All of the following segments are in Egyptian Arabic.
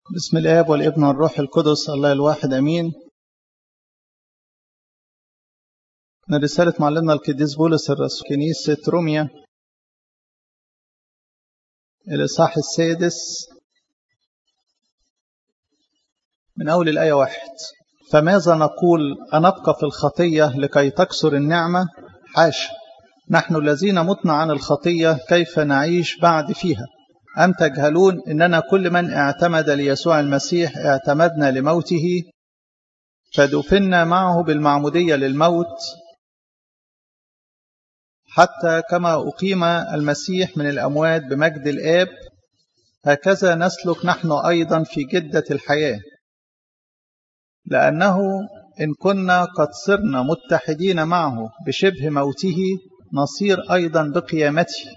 بسم الآب والابن والروح القدس الله الواحد أمين من رسالة معلمنا القديس بولس الرسول كنيسة روميا الإصحاح السادس من أول الآية واحد فماذا نقول أنبقى في الخطية لكي تكسر النعمة حاشا نحن الذين متنا عن الخطية كيف نعيش بعد فيها أم تجهلون إننا كل من اعتمد ليسوع المسيح اعتمدنا لموته فدفنا معه بالمعمودية للموت حتى كما أقيم المسيح من الأموات بمجد الآب هكذا نسلك نحن أيضا في جدة الحياة لأنه إن كنا قد صرنا متحدين معه بشبه موته نصير أيضا بقيامته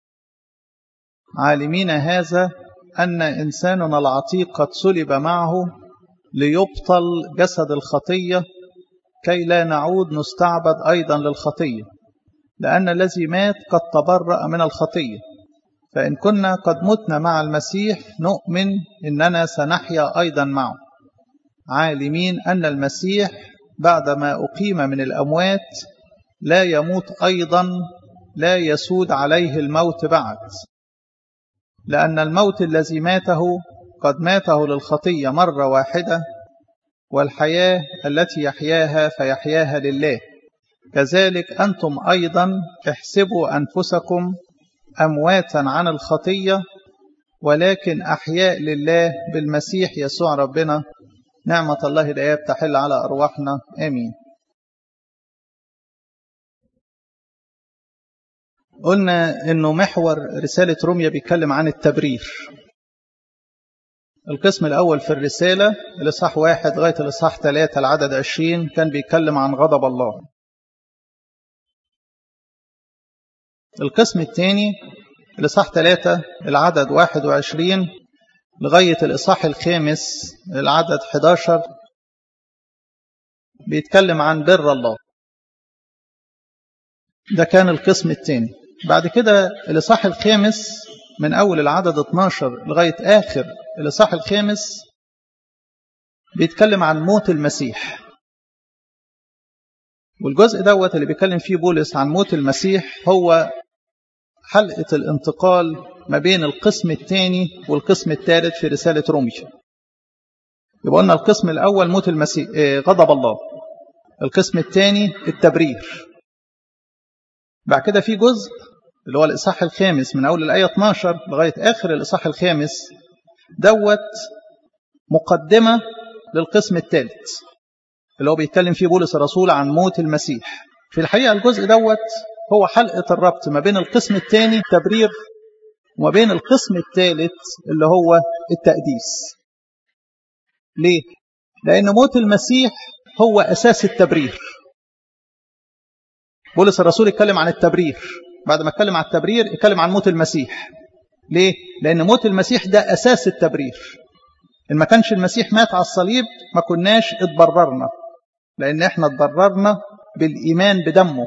عالمين هذا أن إنساننا العتيق قد صلب معه ليبطل جسد الخطية كي لا نعود نستعبد أيضا للخطية لأن الذي مات قد تبرأ من الخطية فإن كنا قد متنا مع المسيح نؤمن إننا سنحيا أيضا معه عالمين أن المسيح بعدما أقيم من الأموات لا يموت أيضا لا يسود عليه الموت بعد لأن الموت الذي ماته قد ماته للخطية مرة واحدة والحياة التي يحياها فيحياها لله كذلك أنتم أيضا احسبوا أنفسكم أمواتا عن الخطية ولكن أحياء لله بالمسيح يسوع ربنا نعمة الله الآيات تحل على أرواحنا آمين قلنا أنه محور رسالة روميا بيتكلم عن التبرير القسم الأول في الرسالة الإصحاح واحد لغاية الإصحاح ثلاثة العدد عشرين كان بيتكلم عن غضب الله القسم الثاني الإصحاح ثلاثة العدد واحد وعشرين لغاية الإصحاح الخامس العدد 11 بيتكلم عن بر الله ده كان القسم الثاني بعد كده الإصحاح الخامس من أول العدد 12 لغاية آخر الإصحاح الخامس بيتكلم عن موت المسيح والجزء دوت اللي بيتكلم فيه بولس عن موت المسيح هو حلقة الانتقال ما بين القسم الثاني والقسم الثالث في رسالة روميا يبقى قلنا القسم الأول موت المسيح غضب الله القسم الثاني التبرير بعد كده في جزء اللي هو الإصحاح الخامس من أول الآية 12 لغاية آخر الإصحاح الخامس دوت مقدمة للقسم الثالث اللي هو بيتكلم فيه بولس الرسول عن موت المسيح في الحقيقة الجزء دوت هو حلقة الربط ما بين القسم الثاني التبرير وما بين القسم الثالث اللي هو التقديس ليه؟ لأن موت المسيح هو أساس التبرير بولس الرسول اتكلم عن التبرير بعد ما اتكلم عن التبرير اتكلم عن موت المسيح ليه؟ لأن موت المسيح ده أساس التبرير إن ما كانش المسيح مات على الصليب ما كناش اتبررنا لأن احنا اتبررنا بالإيمان بدمه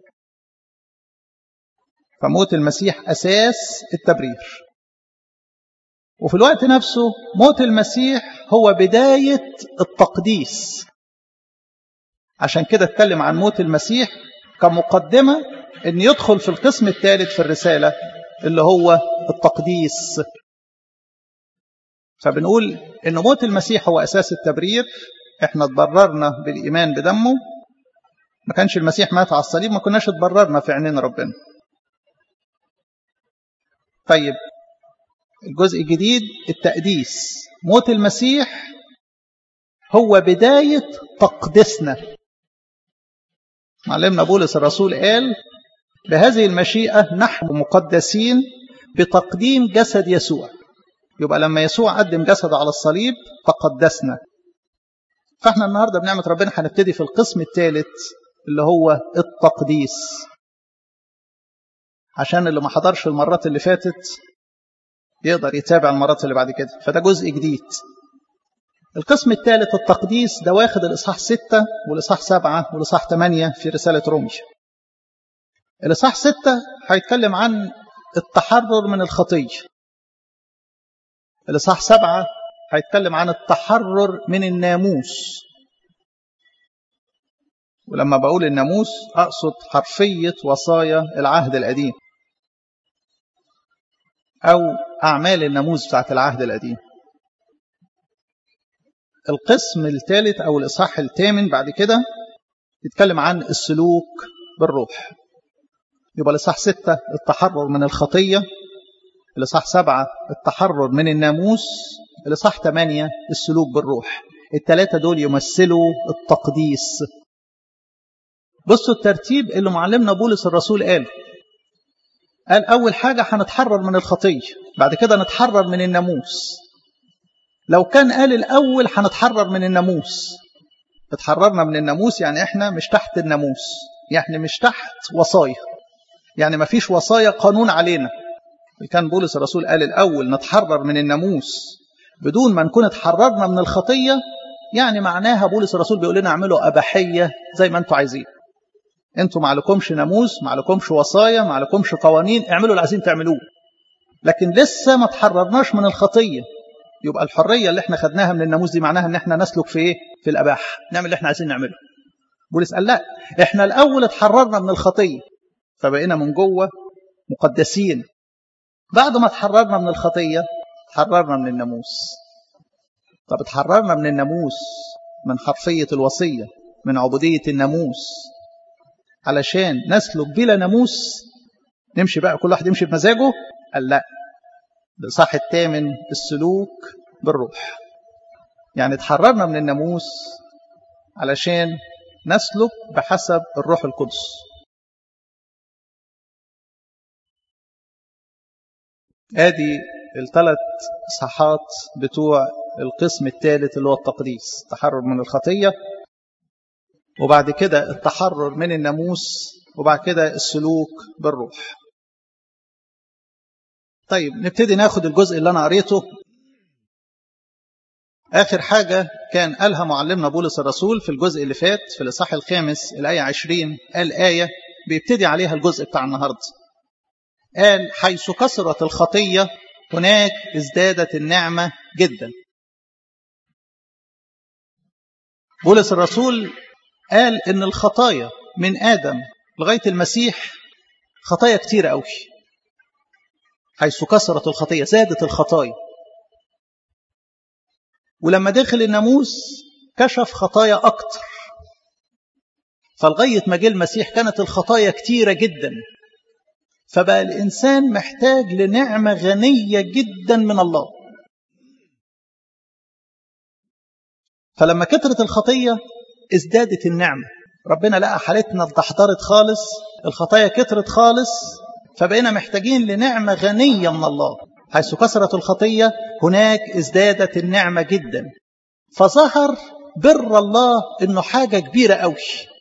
فموت المسيح أساس التبرير وفي الوقت نفسه موت المسيح هو بداية التقديس عشان كده اتكلم عن موت المسيح كمقدمة ان يدخل في القسم الثالث في الرسالة اللي هو التقديس فبنقول ان موت المسيح هو اساس التبرير احنا اتبررنا بالايمان بدمه ما كانش المسيح مات على الصليب ما كناش اتبررنا في عينين ربنا طيب الجزء الجديد التقديس موت المسيح هو بداية تقديسنا معلمنا بولس الرسول قال بهذه المشيئة نحن مقدسين بتقديم جسد يسوع يبقى لما يسوع قدم جسده على الصليب تقدسنا فاحنا النهاردة بنعمة ربنا هنبتدي في القسم الثالث اللي هو التقديس عشان اللي ما حضرش المرات اللي فاتت يقدر يتابع المرات اللي بعد كده فده جزء جديد القسم الثالث التقديس ده واخد الإصحاح ستة والإصحاح سبعة والإصحاح ثمانية في رسالة روميا الإصحاح ستة هيتكلم عن التحرر من الخطية الإصحاح سبعة هيتكلم عن التحرر من الناموس ولما بقول الناموس أقصد حرفية وصايا العهد القديم أو أعمال الناموس بتاعت العهد القديم القسم الثالث أو الإصحاح الثامن بعد كده يتكلم عن السلوك بالروح يبقى الإصحاح ستة التحرر من الخطية الإصحاح سبعة التحرر من الناموس الإصحاح ثمانية السلوك بالروح الثلاثة دول يمثلوا التقديس بصوا الترتيب اللي معلمنا بولس الرسول قال قال أول حاجة هنتحرر من الخطية بعد كده نتحرر من الناموس لو كان قال الأول هنتحرر من الناموس اتحررنا من الناموس يعني احنا مش تحت الناموس يعني مش تحت وصايا يعني ما فيش وصايا قانون علينا كان بولس الرسول قال الأول نتحرر من الناموس بدون ما نكون اتحررنا من الخطية يعني معناها بولس الرسول بيقول لنا اعملوا أباحية زي ما انتوا عايزين انتوا ما عليكمش ناموس ما عليكمش وصايا ما عليكمش قوانين اعملوا اللي عايزين تعملوه لكن لسه ما تحررناش من الخطية يبقى الحرية اللي احنا خدناها من الناموس دي معناها ان احنا نسلك في ايه في الاباح نعمل اللي احنا عايزين نعمله بولس قال لا احنا الاول اتحررنا من الخطية فبقينا من جوه مقدسين بعد ما اتحررنا من الخطية اتحررنا من الناموس طب اتحررنا من الناموس من حرفية الوصية من عبودية الناموس علشان نسلك بلا ناموس نمشي بقى كل واحد يمشي بمزاجه قال لا الإصحاح الثامن السلوك بالروح يعني اتحررنا من الناموس علشان نسلك بحسب الروح القدس ادي الثلاث صحات بتوع القسم الثالث اللي هو التقديس التحرر من الخطية وبعد كده التحرر من الناموس وبعد كده السلوك بالروح طيب نبتدي ناخد الجزء اللي أنا قريته آخر حاجة كان قالها معلمنا بولس الرسول في الجزء اللي فات في الإصحاح الخامس الآية 20 قال آية بيبتدي عليها الجزء بتاع النهاردة قال حيث كثرت الخطية هناك ازدادت النعمة جدا بولس الرسول قال إن الخطايا من آدم لغاية المسيح خطايا كتيرة قوي حيث كثرت الخطية زادت الخطايا ولما دخل الناموس كشف خطايا أكتر فلغاية ما جه المسيح كانت الخطايا كتيرة جدا فبقى الإنسان محتاج لنعمة غنية جدا من الله فلما كترت الخطية ازدادت النعمة ربنا لقى حالتنا اتدحضرت خالص الخطايا كترت خالص فبقينا محتاجين لنعمة غنية من الله حيث كثرت الخطية هناك ازدادت النعمة جدا فظهر بر الله انه حاجة كبيرة قوي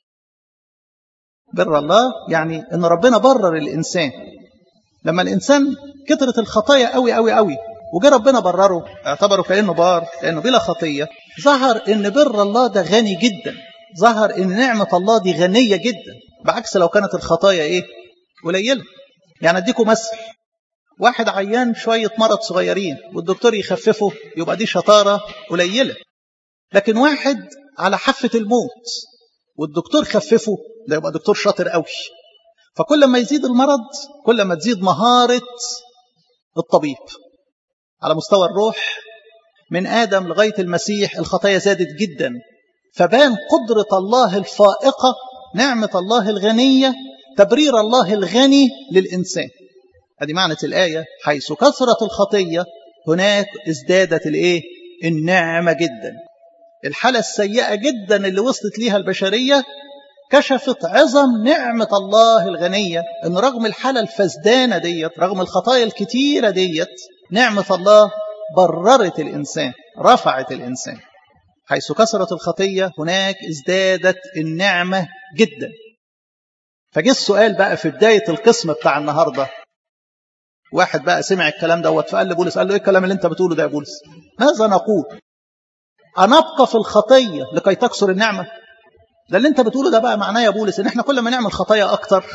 بر الله يعني ان ربنا برر الانسان لما الانسان كترت الخطايا قوي قوي قوي وجه ربنا برره اعتبره كانه بار كانه بلا خطيه ظهر ان بر الله ده غني جدا ظهر ان نعمه الله دي غنيه جدا بعكس لو كانت الخطايا ايه قليله يعني اديكم مثل واحد عيان شويه مرض صغيرين والدكتور يخففه يبقى دي شطاره قليله لكن واحد على حافه الموت والدكتور خففه ده يبقى دكتور شاطر قوي فكل ما يزيد المرض كل ما تزيد مهاره الطبيب على مستوى الروح من آدم لغاية المسيح الخطايا زادت جدا فبان قدرة الله الفائقة نعمة الله الغنية تبرير الله الغني للإنسان هذه معنى الآية حيث كثرت الخطية هناك ازدادت الايه النعمة جدا الحالة السيئة جدا اللي وصلت ليها البشرية كشفت عظم نعمة الله الغنية ان رغم الحالة الفسدانة ديت رغم الخطايا الكتيرة ديت نعمة الله بررت الإنسان رفعت الإنسان حيث كثرت الخطية هناك ازدادت النعمة جدا فجه السؤال بقى في بداية القسم بتاع النهاردة واحد بقى سمع الكلام دوت فقال لبولس قال له ايه الكلام اللي انت بتقوله ده يا بولس ماذا نقول أنبقى في الخطية لكي تكسر النعمة ده اللي انت بتقوله ده بقى معناه يا بولس ان احنا كل ما نعمل خطايا اكتر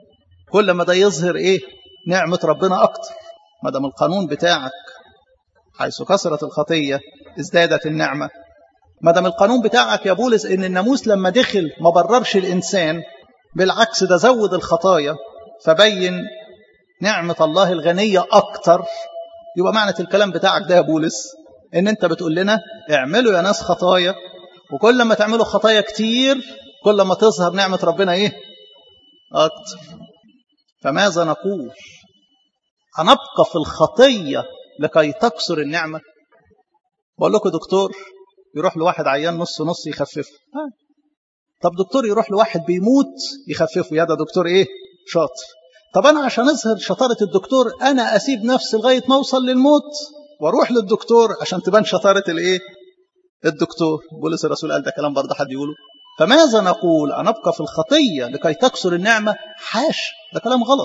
كل ما ده يظهر ايه نعمة ربنا اكتر ما دام القانون بتاعك حيث كثرت الخطية ازدادت النعمة ما دام القانون بتاعك يا بولس ان الناموس لما دخل ما بررش الانسان بالعكس ده زود الخطايا فبين نعمة الله الغنية أكتر يبقى معنى الكلام بتاعك ده يا بولس ان انت بتقول لنا اعملوا يا ناس خطايا وكل ما تعملوا خطايا كتير كل ما تظهر نعمة ربنا ايه أكتر فماذا نقول هنبقى في الخطية لكي تكسر النعمة بقول لكم دكتور يروح لواحد عيان نص نص يخففه طب دكتور يروح لواحد بيموت يخففه يا ده دكتور ايه شاطر طب انا عشان اظهر شطارة الدكتور انا اسيب نفسي لغاية ما اوصل للموت واروح للدكتور عشان تبان شطارة الايه الدكتور بولس الرسول قال ده كلام برضه حد يقوله فماذا نقول أنبقى في الخطية لكي تكسر النعمة حاش ده كلام غلط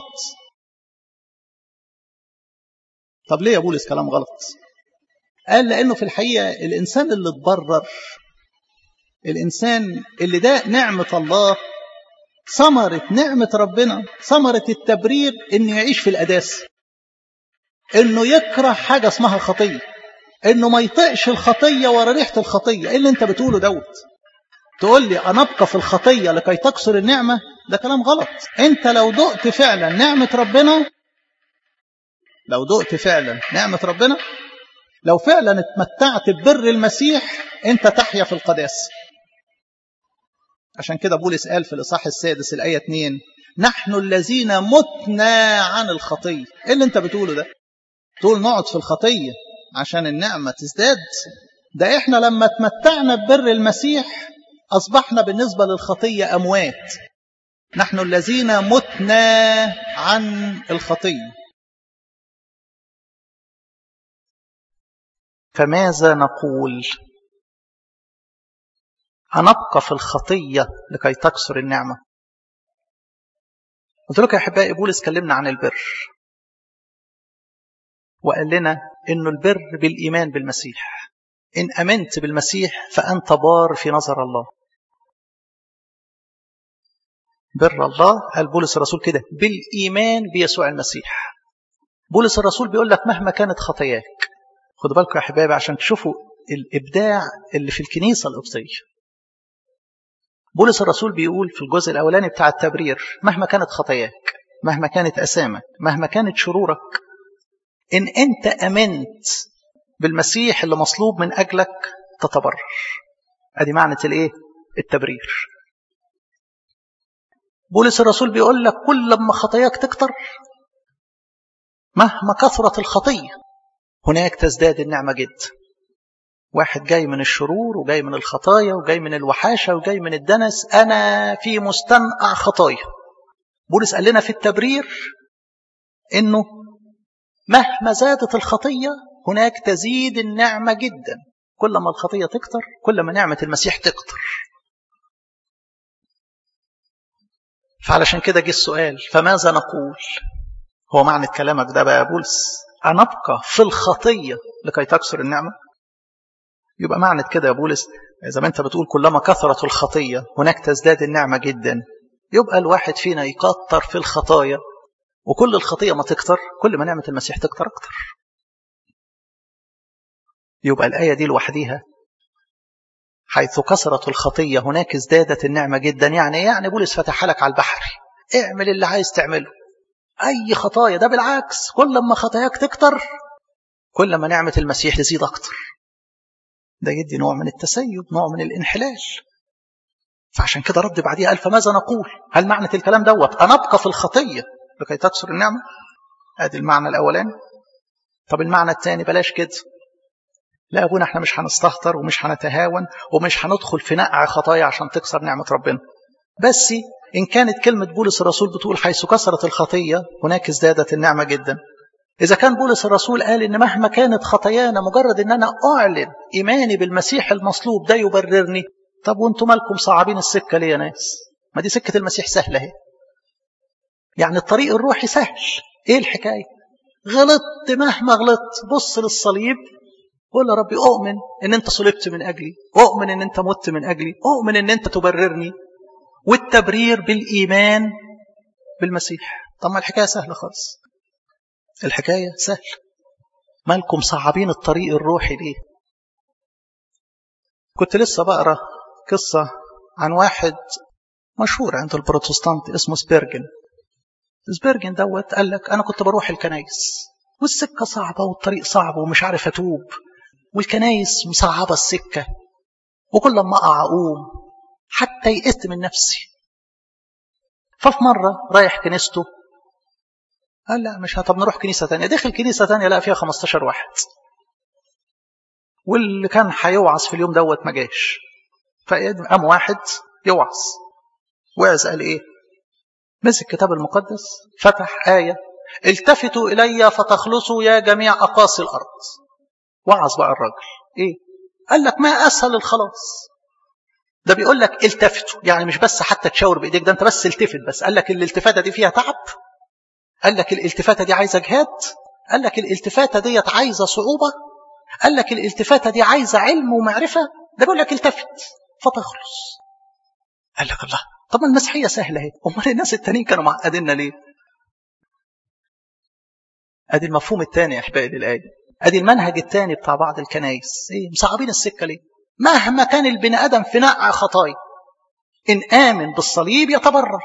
طب ليه يا بولس كلام غلط قال لأنه في الحقيقة الإنسان اللي اتبرر الإنسان اللي ده نعمة الله ثمرة نعمة ربنا ثمرة التبرير إنه يعيش في الأداس إنه يكره حاجة اسمها خطية إنه ما يطقش الخطية ورا ريحة الخطية إيه اللي أنت بتقوله دوت تقول لي أنا أبقى في الخطية لكي تكسر النعمة ده كلام غلط أنت لو دقت فعلا نعمة ربنا لو دقت فعلا نعمة ربنا لو فعلا اتمتعت ببر المسيح أنت تحيا في القداسة عشان كده بولس قال في الإصحاح السادس الآية 2 نحن الذين متنا عن الخطية إيه اللي أنت بتقوله ده تقول نقعد في الخطية عشان النعمة تزداد ده إحنا لما تمتعنا ببر المسيح أصبحنا بالنسبة للخطية أموات نحن الذين متنا عن الخطية فماذا نقول هنبقى في الخطية لكي تكسر النعمة قلت لك يا أحبائي بولس كلمنا عن البر وقال لنا إنه البر بالإيمان بالمسيح إن أمنت بالمسيح فأنت بار في نظر الله بر الله قال بولس الرسول كده بالإيمان بيسوع المسيح بولس الرسول بيقول لك مهما كانت خطاياك خدوا بالكم يا حبايبي عشان تشوفوا الإبداع اللي في الكنيسة القبطية بولس الرسول بيقول في الجزء الأولاني بتاع التبرير مهما كانت خطاياك مهما كانت أسامك مهما كانت شرورك إن أنت أمنت بالمسيح اللي مصلوب من أجلك تتبرر أدي معنى الإيه؟ التبرير بولس الرسول بيقول لك كل لما خطاياك تكتر مهما كثرت الخطية هناك تزداد النعمة جدا واحد جاي من الشرور وجاي من الخطايا وجاي من الوحاشة وجاي من الدنس أنا في مستنقع خطايا بولس قال لنا في التبرير إنه مهما زادت الخطية هناك تزيد النعمة جدا كل ما الخطية تكتر كل ما نعمة المسيح تكتر فعلشان كده جه السؤال فماذا نقول هو معنى كلامك ده بقى يا بولس أنبقى في الخطية لكي تكسر النعمة يبقى معنى كده يا بولس زي ما انت بتقول كلما كثرت الخطية هناك تزداد النعمة جدا يبقى الواحد فينا يكتر في الخطايا وكل الخطية ما تكتر كل ما نعمة المسيح تكتر أكتر يبقى الآية دي لوحديها حيث كثرت الخطية هناك ازدادت النعمة جدا يعني يعني بولس فتح لك على البحر اعمل اللي عايز تعمله أي خطايا ده بالعكس كل ما خطاياك تكتر كل ما نعمة المسيح تزيد أكتر ده يدي نوع من التسيب نوع من الانحلال فعشان كده رد بعديها قال فماذا نقول هل معنى الكلام دوت أنا أبقى في الخطية لكي تكسر النعمة ادي المعنى الأولاني طب المعنى الثاني بلاش كده لا يا ابونا احنا مش هنستهتر ومش هنتهاون ومش هندخل في نقع خطايا عشان تكسر نعمة ربنا بس إن كانت كلمة بولس الرسول بتقول حيث كسرت الخطية هناك ازدادت النعمة جدا إذا كان بولس الرسول قال إن مهما كانت خطايانا مجرد إن أنا أعلن إيماني بالمسيح المصلوب ده يبررني طب وانتم مالكم صعبين السكة ليه يا ناس ما دي سكة المسيح سهلة اهي يعني الطريق الروحي سهل ايه الحكاية غلطت مهما غلطت بص للصليب قول يا ربي أؤمن إن أنت صلبت من أجلي أؤمن إن أنت مت من أجلي أؤمن إن أنت تبررني والتبرير بالإيمان بالمسيح طب ما الحكاية سهلة خالص الحكاية سهل مالكم صعبين الطريق الروحي ليه كنت لسه بقرا قصة عن واحد مشهور عند البروتستانت اسمه سبيرجن سبيرجن دوت قال لك أنا كنت بروح الكنايس والسكة صعبة والطريق صعب ومش عارف أتوب والكنايس مصعبة السكة وكل ما أقع أقوم حتى يئست من نفسي ففي مرة رايح كنيسته قال لا مش طب نروح كنيسة تانية دخل كنيسة تانية لا فيها 15 واحد واللي كان هيوعظ في اليوم دوت ما جاش فقام واحد يوعظ وعظ قال ايه مسك الكتاب المقدس فتح آية التفتوا إلي فتخلصوا يا جميع أقاصي الأرض وعظ بقى الراجل ايه قال لك ما أسهل الخلاص ده بيقول لك التفتوا يعني مش بس حتى تشاور بإيديك ده أنت بس التفت بس قال لك الالتفاتة دي فيها تعب قال لك الالتفاتة دي عايزة جهاد قال لك الالتفاتة ديت عايزة صعوبة قال لك الالتفاتة دي عايزة علم ومعرفة ده بيقول لك التفت فتخلص قال لك الله طب ما المسيحية سهلة اهي امال الناس التانيين كانوا معقديننا ليه ادي المفهوم الثاني يا احبائي للايه ادي المنهج الثاني بتاع بعض الكنايس ايه مصعبين السكه ليه مهما كان البني ادم في نقع خطايا ان امن بالصليب يتبرر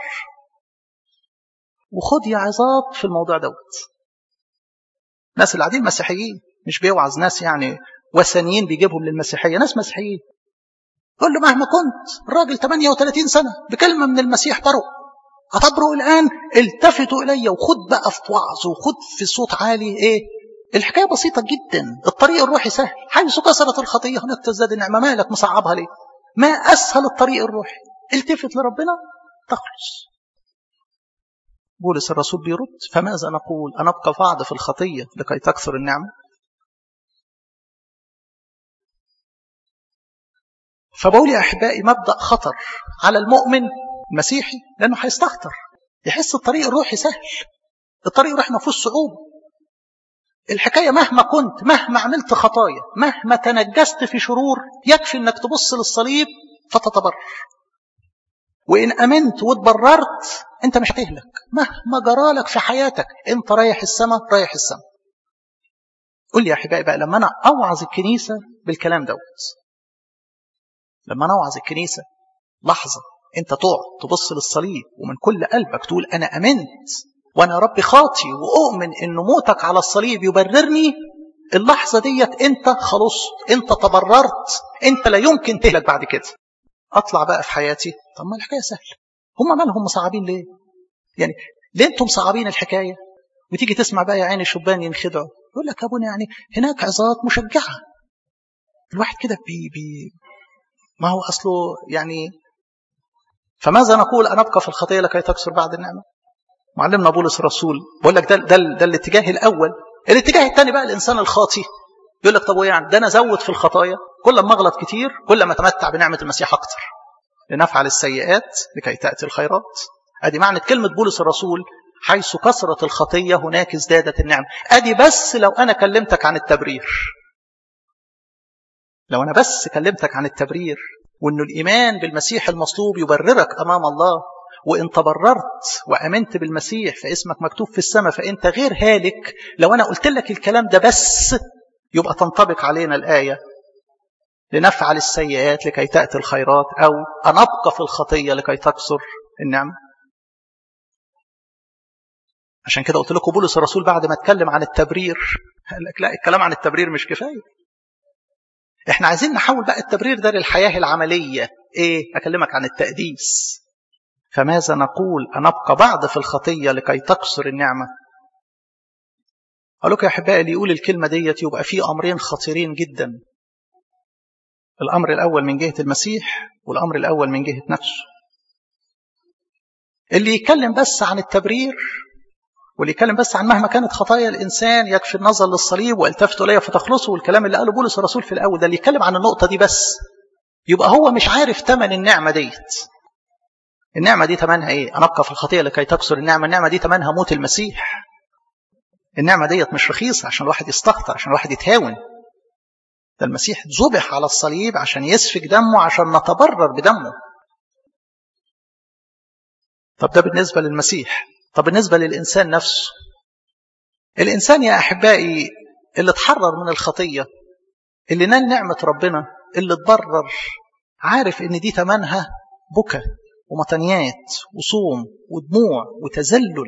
وخد يا عظات في الموضوع دوت الناس اللي قاعدين مسيحيين مش بيوعظ ناس يعني وثنيين بيجيبهم للمسيحيه ناس مسيحيين قول له مهما كنت الراجل 38 سنه بكلمه من المسيح برؤ هتبرؤ الان التفتوا الي وخد بقى في وعظ وخد في صوت عالي ايه الحكايه بسيطه جدا الطريق الروحي سهل حيث كسرت الخطيه هناك تزداد النعمه مالك مصعبها ليه ما اسهل الطريق الروحي التفت لربنا تخلص بولس الرسول بيرد فماذا نقول أنبقى بعض في الخطية لكي تكثر النعمة فبقول يا أحبائي مبدأ خطر على المؤمن المسيحي لأنه هيستخطر يحس الطريق الروحي سهل الطريق الروحي ما فيهوش صعوبة الحكاية مهما كنت مهما عملت خطايا مهما تنجست في شرور يكفي انك تبص للصليب فتتبرر وإن أمنت واتبررت أنت مش هتهلك مهما جرالك في حياتك أنت رايح السماء رايح السماء قول لي يا أحبائي بقى لما أنا أوعظ الكنيسة بالكلام دوت لما أنا أوعظ الكنيسة لحظة أنت تقعد تبص للصليب ومن كل قلبك تقول أنا أمنت وأنا ربي خاطي وأؤمن إن موتك على الصليب يبررني اللحظة ديت أنت خلصت أنت تبررت أنت لا يمكن تهلك بعد كده اطلع بقى في حياتي طب ما الحكايه سهله هم مالهم مصعبين ليه يعني ليه انتم مصعبين الحكايه وتيجي تسمع بقى يا عيني الشبان ينخدعوا يقول لك يا ابونا يعني هناك عظات مشجعه الواحد كده بي بي ما هو اصله يعني فماذا نقول ان ابقى في الخطيه لكي تكسر بعد النعمه معلمنا بولس الرسول بقول لك ده ده, ده الاتجاه الاول الاتجاه الثاني بقى الانسان الخاطي يقول لك طب يعني ده انا ازود في الخطايا كل ما اغلط كتير كل ما اتمتع بنعمه المسيح اكتر لنفعل السيئات لكي تاتي الخيرات ادي معنى كلمه بولس الرسول حيث كثرت الخطيه هناك ازدادت النعمه ادي بس لو انا كلمتك عن التبرير لو انا بس كلمتك عن التبرير وانه الايمان بالمسيح المصلوب يبررك امام الله وان تبررت وامنت بالمسيح فاسمك مكتوب في السماء فانت غير هالك لو انا قلت لك الكلام ده بس يبقى تنطبق علينا الآية لنفعل السيئات لكي تأتي الخيرات أو أن أبقى في الخطية لكي تكسر النعمة عشان كده قلت لكم بولس الرسول بعد ما اتكلم عن التبرير قال لك لا الكلام عن التبرير مش كفاية احنا عايزين نحول بقى التبرير ده للحياة العملية ايه اكلمك عن التقديس فماذا نقول أن أبقى بعد في الخطية لكي تكسر النعمة أقول لكم يا أحبائي اللي يقول الكلمة ديت يبقى في أمرين خطيرين جدا الأمر الأول من جهة المسيح والأمر الأول من جهة نفسه اللي يتكلم بس عن التبرير واللي يتكلم بس عن مهما كانت خطايا الإنسان يكفي النظر للصليب والتفتوا إلي فتخلصوا والكلام اللي قاله بولس الرسول في الأول ده اللي يتكلم عن النقطة دي بس يبقى هو مش عارف ثمن النعمة ديت النعمة دي ثمنها إيه؟ أنا أبقى في الخطية لكي تكسر النعمة النعمة دي ثمنها موت المسيح النعمة ديت مش رخيصة عشان الواحد يستخطر عشان الواحد يتهاون ده المسيح ذبح على الصليب عشان يسفك دمه عشان نتبرر بدمه طب ده بالنسبة للمسيح طب بالنسبة للإنسان نفسه الإنسان يا أحبائي اللي اتحرر من الخطية اللي نال نعمة ربنا اللي اتبرر عارف ان دي تمنها بكى ومطنيات وصوم ودموع وتذلل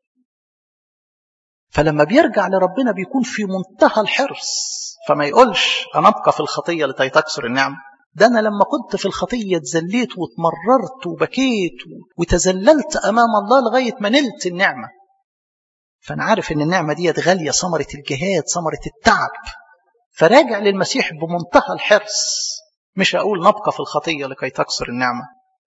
فلما بيرجع لربنا بيكون في منتهى الحرص فما يقولش أنا أبقى في الخطية لكي تكسر النعمة ده أنا لما كنت في الخطية اتذليت واتمررت وبكيت وتذللت أمام الله لغاية ما نلت النعمة فأنا عارف إن النعمة دي غالية ثمرة الجهاد ثمرة التعب فراجع للمسيح بمنتهى الحرص مش أقول نبقى في الخطية لكي تكسر النعمة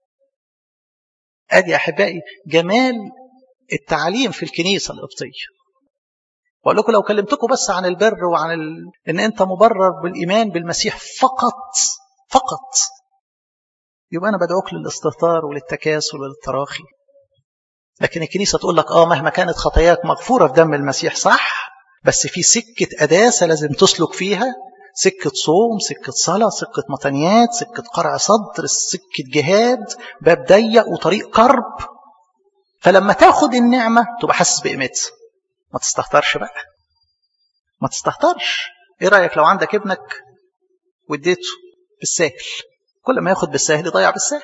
أدي أحبائي جمال التعليم في الكنيسة القبطية وأقول لكم لو كلمتكم بس عن البر وعن ال... إن أنت مبرر بالإيمان بالمسيح فقط فقط يبقى أنا بدعوك للاستهتار وللتكاسل وللتراخي لكن الكنيسة تقول لك آه مهما كانت خطاياك مغفورة في دم المسيح صح بس في سكة قداسة لازم تسلك فيها سكة صوم سكة صلاة سكة مطنيات سكة قرع صدر سكة جهاد باب ضيق وطريق كرب فلما تاخد النعمة تبقى حاسس بقيمتها ما تستهترش بقى ما تستهترش ايه رأيك لو عندك ابنك واديته بالسهل كل ما ياخد بالسهل يضيع بالسهل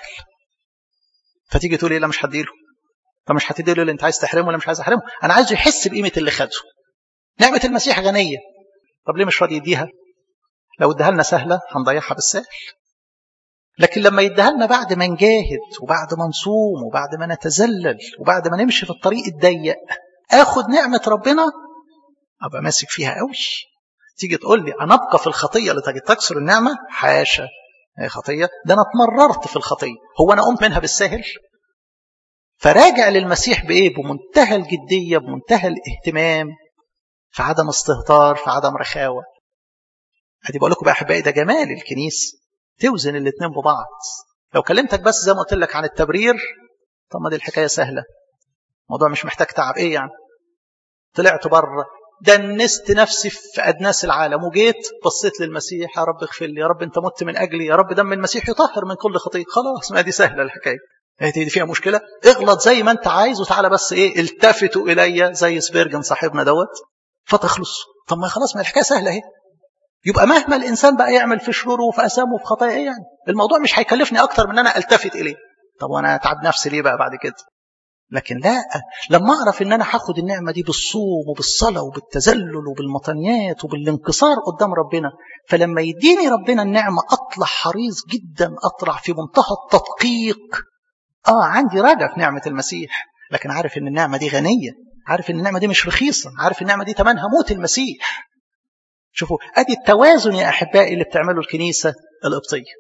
فتيجي تقول ايه لا مش هديله طب مش هتديله اللي انت عايز تحرمه ولا مش عايز احرمه انا عايزه يحس بقيمه اللي خده نعمه المسيح غنيه طب ليه مش راضي يديها لو اديها لنا سهله هنضيعها بالسهل لكن لما يديها لنا بعد ما نجاهد وبعد ما نصوم وبعد ما نتذلل وبعد ما نمشي في الطريق الضيق اخد نعمه ربنا ابقى ماسك فيها قوي تيجي تقول لي انا ابقى في الخطيه لتجي تكسر النعمه حاشا هي خطيه ده انا اتمررت في الخطيه هو انا قمت منها بالسهل فراجع للمسيح بايه بمنتهى الجديه بمنتهى الاهتمام في عدم استهتار في عدم رخاوه ادي بقول لكم بقى احبائي ده جمال الكنيسه توزن الاثنين ببعض لو كلمتك بس زي ما قلت لك عن التبرير طب ما دي الحكايه سهله الموضوع مش محتاج تعب ايه يعني طلعت بره دنست نفسي في أدناس العالم وجيت بصيت للمسيح يا رب اغفر لي يا رب انت مت من أجلي يا رب دم المسيح يطهر من كل خطيئة خلاص ما دي سهلة الحكاية دي فيها مشكلة اغلط زي ما انت عايز وتعالى بس ايه التفتوا إلي زي سبيرجن صاحبنا دوت فتخلص طب ما خلاص ما الحكاية سهلة اهي يبقى مهما الإنسان بقى يعمل في شروره وفي أسامه وفي خطايا ايه يعني الموضوع مش هيكلفني أكتر من أن أنا ألتفت إليه طب وأنا أتعب نفسي ليه بقى بعد كده لكن لا لما أعرف أن أنا هاخد النعمة دي بالصوم وبالصلاة وبالتذلل وبالمطنيات وبالانكسار قدام ربنا فلما يديني ربنا النعمة أطلع حريص جدا أطلع في منتهى التدقيق آه عندي رجع في نعمة المسيح لكن عارف أن النعمة دي غنية عارف أن النعمة دي مش رخيصة عارف أن النعمة دي تمنها موت المسيح شوفوا أدي التوازن يا أحبائي اللي بتعمله الكنيسة القبطية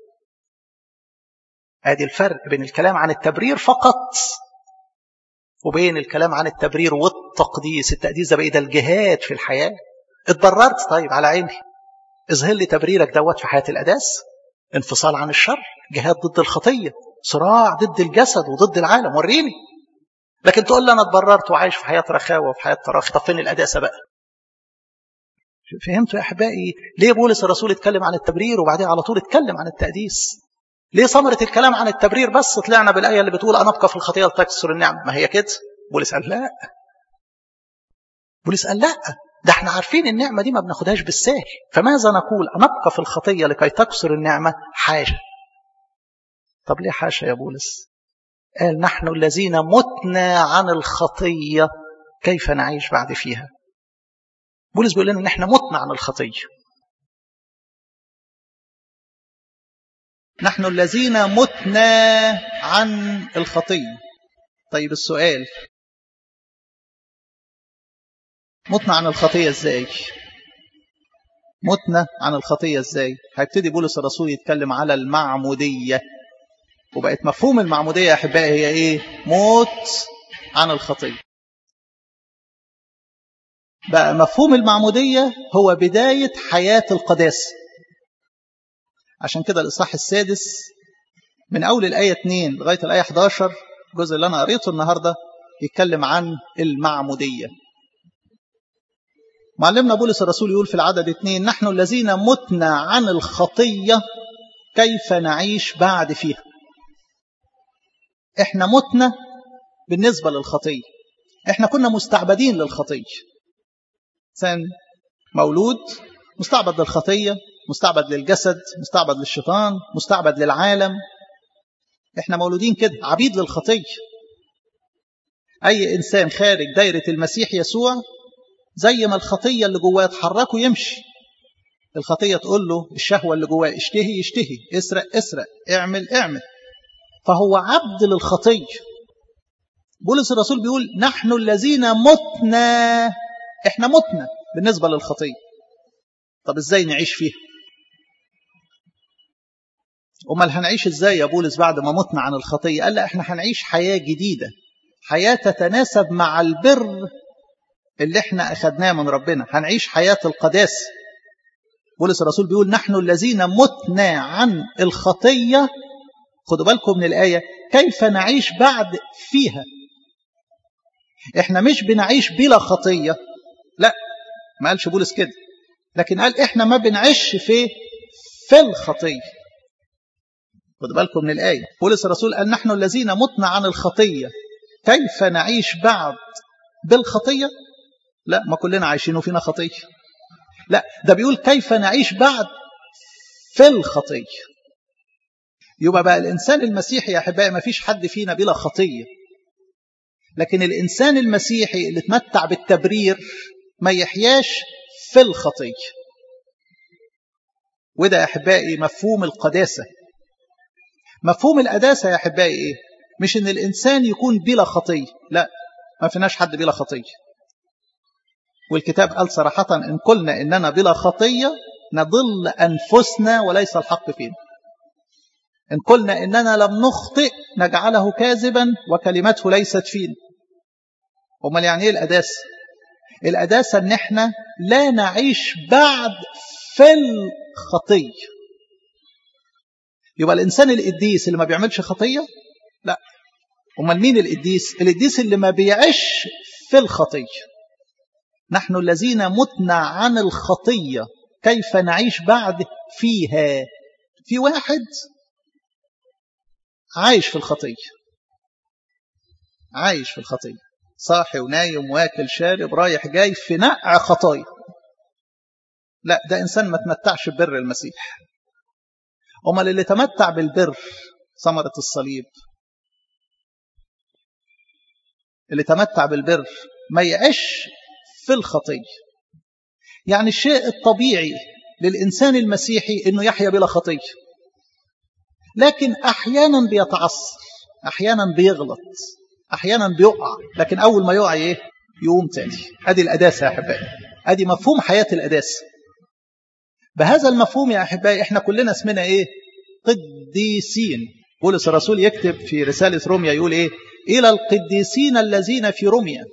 أدي الفرق بين الكلام عن التبرير فقط وبين الكلام عن التبرير والتقديس التقديس ده بقى ده الجهاد في الحياة اتبررت طيب على عيني اظهر لي تبريرك دوت في حياة القداس انفصال عن الشر جهاد ضد الخطية صراع ضد الجسد وضد العالم وريني لكن تقول لي انا اتبررت وعايش في حياة رخاوة وفي حياة تراخي طب فين القداسة بقى فهمتوا يا احبائي ليه بولس الرسول اتكلم عن التبرير وبعدين على طول اتكلم عن التقديس ليه ثمرة الكلام عن التبرير بس طلعنا بالآية اللي بتقول أنا أبقى في الخطيئة لتكسر النعمة ما هي كده بولس قال لا بولس قال لا ده احنا عارفين النعمة دي ما بناخدهاش بالسهل فماذا نقول أنا أبقى في الخطية لكي تكسر النعمة حاجة طب ليه حاشا يا بولس قال نحن الذين متنا عن الخطية كيف نعيش بعد فيها بولس بيقول لنا ان احنا متنا عن الخطيه نحن الذين متنا عن الخطية طيب السؤال متنا عن الخطية ازاي متنا عن الخطية ازاي هيبتدي بولس الرسول يتكلم على المعمودية وبقت مفهوم المعمودية يا أحبائي هي إيه موت عن الخطية بقى مفهوم المعمودية هو بداية حياة القداسة عشان كده الإصحاح السادس من أول الآية 2 لغاية الآية 11 الجزء اللي أنا قريته النهاردة يتكلم عن المعمودية معلمنا بولس الرسول يقول في العدد 2 نحن الذين متنا عن الخطية كيف نعيش بعد فيها احنا متنا بالنسبة للخطية احنا كنا مستعبدين للخطية إنسان مولود مستعبد للخطية مستعبد للجسد مستعبد للشيطان مستعبد للعالم احنا مولودين كده عبيد للخطية أي إنسان خارج دايرة المسيح يسوع زي ما الخطية اللي جواه تحركه يمشي الخطية تقول له الشهوة اللي جواه اشتهي يشتهي اسرق اسرق اعمل اعمل فهو عبد للخطية بولس الرسول بيقول نحن الذين متنا احنا متنا بالنسبة للخطية طب ازاي نعيش فيها امال هنعيش ازاي يا بولس بعد ما متنا عن الخطية قال لا احنا هنعيش حياة جديدة حياة تتناسب مع البر اللي احنا اخدناه من ربنا هنعيش حياة القداسة بولس الرسول بيقول نحن الذين متنا عن الخطية خدوا بالكم من الآية كيف نعيش بعد فيها احنا مش بنعيش بلا خطية لا ما قالش بولس كده لكن قال احنا ما بنعيش في في الخطية خدوا بالكم من الآية بولس الرسول قال نحن الذين متنا عن الخطية كيف نعيش بعد بالخطية لا ما كلنا عايشين وفينا خطية لا ده بيقول كيف نعيش بعد في الخطية يبقى بقى الإنسان المسيحي يا أحبائي ما فيش حد فينا بلا خطية لكن الإنسان المسيحي اللي تمتع بالتبرير ما يحياش في الخطية وده يا أحبائي مفهوم القداسة مفهوم القداسة يا أحبائي إيه؟ مش إن الإنسان يكون بلا خطية لا ما فيناش حد بلا خطية والكتاب قال صراحة إن قلنا إننا بلا خطية نضل أنفسنا وليس الحق فينا إن قلنا إننا لم نخطئ نجعله كاذبا وكلمته ليست فينا أمال يعني إيه القداسة القداسة إن إحنا لا نعيش بعد في الخطية يبقى الإنسان القديس اللي ما بيعملش خطية لا أمال مين القديس القديس اللي ما بيعيش في الخطية نحن الذين متنا عن الخطية كيف نعيش بعد فيها في واحد عايش في الخطية عايش في الخطية صاحي ونايم واكل شارب رايح جاي في نقع خطايا لا ده إنسان ما تمتعش ببر المسيح أمال اللي تمتع بالبر ثمرة الصليب اللي تمتع بالبر ما يعيش في الخطية يعني الشيء الطبيعي للإنسان المسيحي أنه يحيا بلا خطية لكن أحيانا بيتعصر أحيانا بيغلط أحيانا بيقع لكن أول ما يقع إيه يقوم تاني أدي الأداسة يا أحبائي أدي مفهوم حياة الأداسة بهذا المفهوم يا أحبائي إحنا كلنا اسمنا إيه قديسين بولس الرسول يكتب في رسالة روميا يقول إيه إلى القديسين الذين في روميا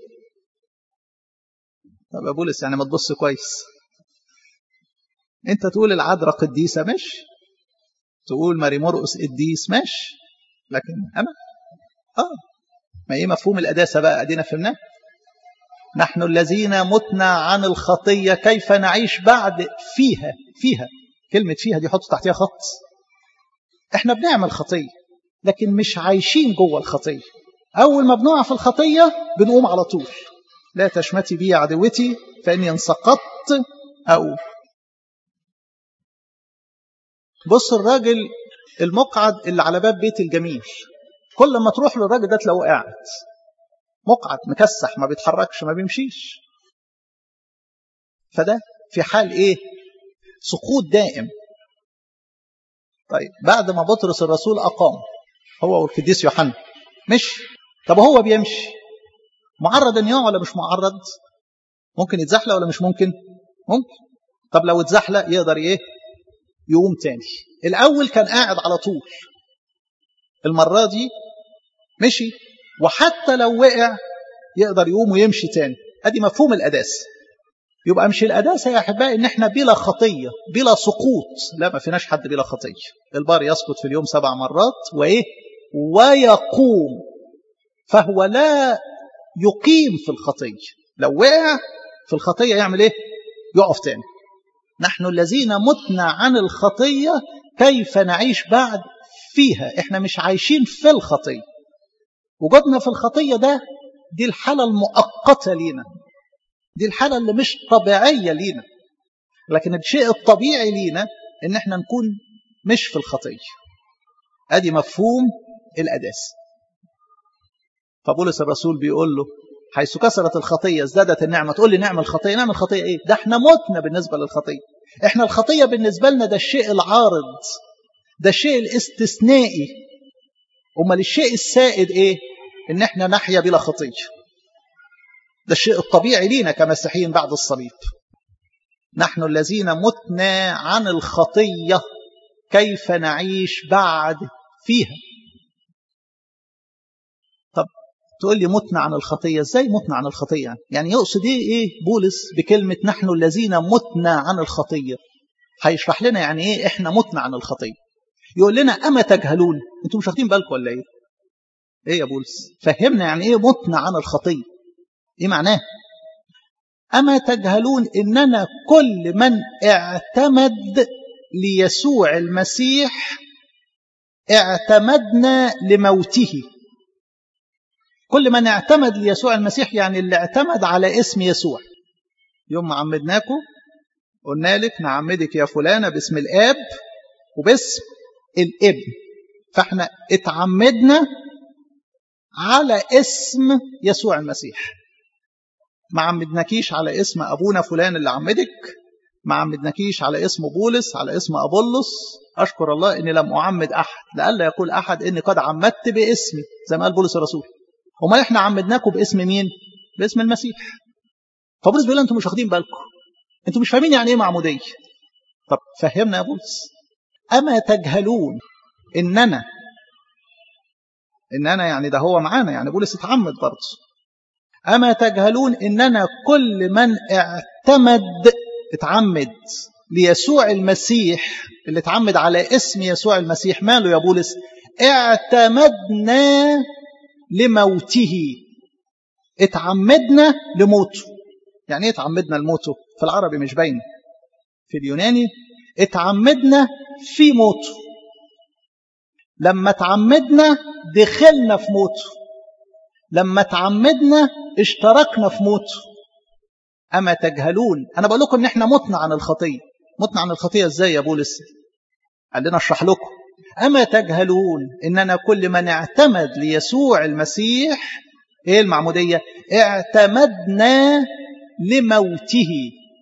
طب يا بولس يعني ما تبص كويس انت تقول العذراء قديسة مش تقول ماري مرقس قديس مش لكن انا اه ما ايه مفهوم القداسة بقى ادينا فهمناه نحن الذين متنا عن الخطية كيف نعيش بعد فيها فيها كلمة فيها دي حط تحتها خط احنا بنعمل خطية لكن مش عايشين جوه الخطية أول ما بنقع في الخطية بنقوم على طول لا تشمتي بي عدوتي فإني انسقطت أو بص الراجل المقعد اللي على باب بيت الجميل كل ما تروح للراجل ده تلاقوه قاعد مقعد مكسح ما بيتحركش ما بيمشيش فده في حال ايه سقوط دائم طيب بعد ما بطرس الرسول أقام هو والقديس يوحنا مشي طب هو بيمشي معرض ان يقع ولا مش معرض ممكن يتزحلق ولا مش ممكن ممكن طب لو اتزحلق يقدر ايه يقوم تاني الاول كان قاعد على طول المرة دي مشي وحتى لو وقع يقدر يقوم ويمشي تاني ادي مفهوم القداسه يبقى مش القداسه يا احبائي ان احنا بلا خطيه بلا سقوط لا ما فيناش حد بلا خطيه البار يسقط في اليوم سبع مرات وايه ويقوم فهو لا يقيم في الخطيه لو وقع في الخطيه يعمل ايه يقف تاني نحن الذين متنا عن الخطيه كيف نعيش بعد فيها احنا مش عايشين في الخطيه وجودنا في الخطيه ده دي الحاله المؤقته لينا دي الحالة اللي مش طبيعية لينا لكن الشيء الطبيعي لينا ان احنا نكون مش في الخطيه ادي مفهوم القداسه فبولس الرسول بيقول له حيث كثرت الخطيه ازدادت النعمه تقول لي نعمل الخطيه نعمل الخطيه ايه ده احنا متنا بالنسبه للخطيه احنا الخطيه بالنسبه لنا ده الشيء العارض ده الشيء الاستثنائي امال الشيء السائد ايه ان احنا نحيا بلا خطيه ده الشيء الطبيعي لينا كمسيحيين بعد الصليب نحن الذين متنا عن الخطيه كيف نعيش بعد فيها طب تقول لي متنا عن الخطيه ازاي متنا عن الخطيه يعني, يعني يقصد ايه ايه بولس بكلمه نحن الذين متنا عن الخطيه هيشرح لنا يعني ايه احنا متنا عن الخطيه يقول لنا اما تجهلون انتم مش واخدين بالكم ولا ايه ايه يا بولس فهمنا يعني ايه متنا عن الخطيه ايه معناه اما تجهلون اننا كل من اعتمد ليسوع المسيح اعتمدنا لموته كل من اعتمد ليسوع المسيح يعني اللي اعتمد على اسم يسوع يوم ما عمدناكم قلنا لك نعمدك يا فلانة باسم الآب وباسم الابن فاحنا اتعمدنا على اسم يسوع المسيح ما عمدناكيش على اسم أبونا فلان اللي عمدك ما عمدناكيش على اسم بولس على اسم أبولس أشكر الله إني لم أعمد أحد لألا يقول أحد إني قد عمدت باسمي زي ما قال بولس الرسول وما إحنا عمدناكم باسم مين باسم المسيح فبولس بيقول أنتم مش واخدين بالكم أنتم مش فاهمين يعني إيه معمودية طب فهمنا يا بولس أما تجهلون إننا إننا يعني ده هو معانا يعني بولس اتعمد برضه أما تجهلون إننا كل من اعتمد اتعمد ليسوع المسيح اللي اتعمد على اسم يسوع المسيح ماله يا بولس اعتمدنا لموته اتعمدنا لموته يعني ايه اتعمدنا لموته في العربي مش باين في اليوناني اتعمدنا في موته لما اتعمدنا دخلنا في موته لما تعمدنا اشتركنا في موته أما تجهلون أنا بقول لكم إن إحنا متنا عن الخطية متنا عن الخطية إزاي يا بولس قال لنا أشرح لكم أما تجهلون إننا كل من اعتمد ليسوع المسيح إيه المعمودية اعتمدنا لموته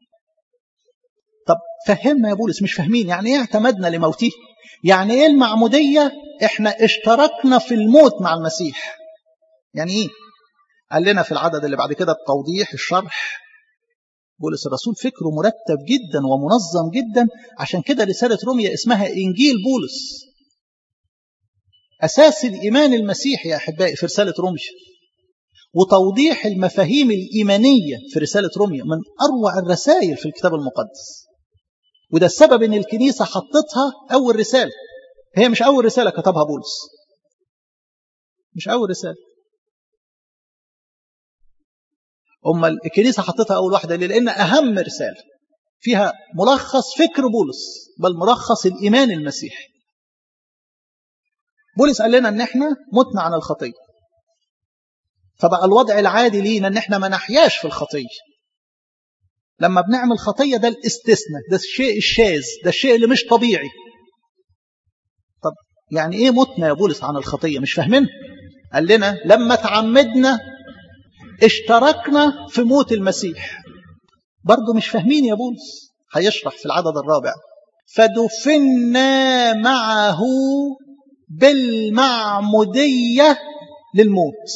طب فهمنا يا بولس مش فاهمين يعني إيه اعتمدنا لموته يعني إيه المعمودية إحنا اشتركنا في الموت مع المسيح يعني ايه قال لنا في العدد اللي بعد كده التوضيح الشرح بولس الرسول فكره مرتب جدا ومنظم جدا عشان كده رسالة روميا اسمها إنجيل بولس أساس الإيمان المسيحي يا أحبائي في رسالة روميا وتوضيح المفاهيم الإيمانية في رسالة روميا من أروع الرسائل في الكتاب المقدس وده السبب إن الكنيسة حطتها أول رسالة هي مش أول رسالة كتبها بولس مش أول رسالة أما الكنيسة حطتها أول واحدة ليه؟ لأن أهم رسالة فيها ملخص فكر بولس بل ملخص الإيمان المسيحي بولس قال لنا أن احنا متنا عن الخطية فبقى الوضع العادي لينا أن احنا ما نحياش في الخطية لما بنعمل خطية ده الاستثناء ده الشيء الشاذ ده الشيء اللي مش طبيعي طب يعني ايه متنا يا بولس عن الخطية مش فاهمين قال لنا لما تعمدنا اشتركنا في موت المسيح برضه مش فاهمين يا بولس هيشرح في العدد الرابع فدفنا معه بالمعمودية للموت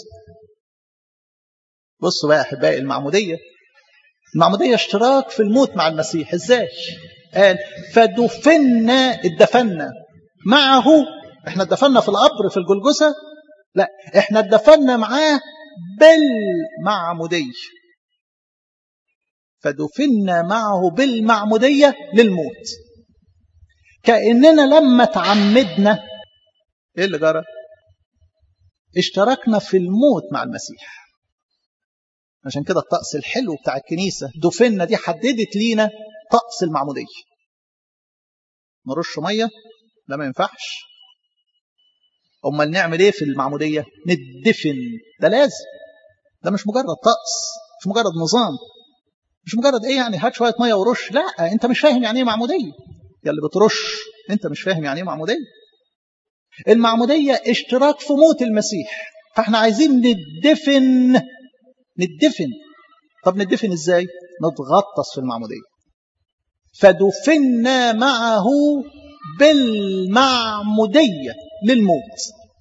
بصوا بقى أحبائي المعمودية المعمودية اشتراك في الموت مع المسيح ازاي قال فدفنا اتدفنا معه احنا اتدفنا في القبر في الجلجسة لا احنا اتدفنا معاه بالمعمودية فدفنا معه بالمعمودية للموت كأننا لما تعمدنا ايه اللي جرى اشتركنا في الموت مع المسيح عشان كده الطقس الحلو بتاع الكنيسة دفنا دي حددت لينا طقس المعمودية نرش مية لا ما ينفعش امال نعمل ايه في المعمودية ندفن ده لازم ده مش مجرد طقس مش مجرد نظام مش مجرد ايه يعني هات شويه ميه ورش لا انت مش فاهم يعني ايه معموديه يا اللي بترش انت مش فاهم يعني ايه معموديه المعموديه اشتراك في موت المسيح فاحنا عايزين ندفن ندفن طب ندفن ازاي نتغطس في المعموديه فدفنا معه بالمعموديه للموت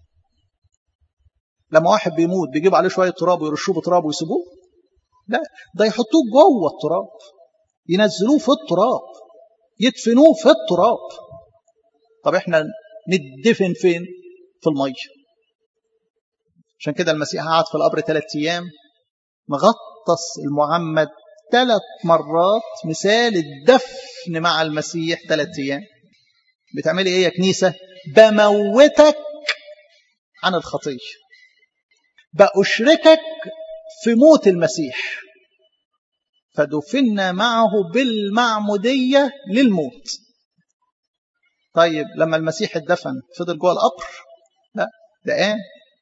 لما واحد بيموت بيجيب عليه شويه تراب ويرشوه بتراب ويسيبوه لا ده يحطوه جوه التراب ينزلوه في التراب يدفنوه في التراب طب احنا ندفن فين في الميه عشان كده المسيح قعد في القبر ثلاث ايام مغطس المعمد ثلاث مرات مثال الدفن مع المسيح ثلاث ايام بتعملي ايه يا كنيسه بموتك عن الخطيه بأشركك في موت المسيح فدفنا معه بالمعمودية للموت طيب لما المسيح اتدفن فضل جوه القبر لا ده قام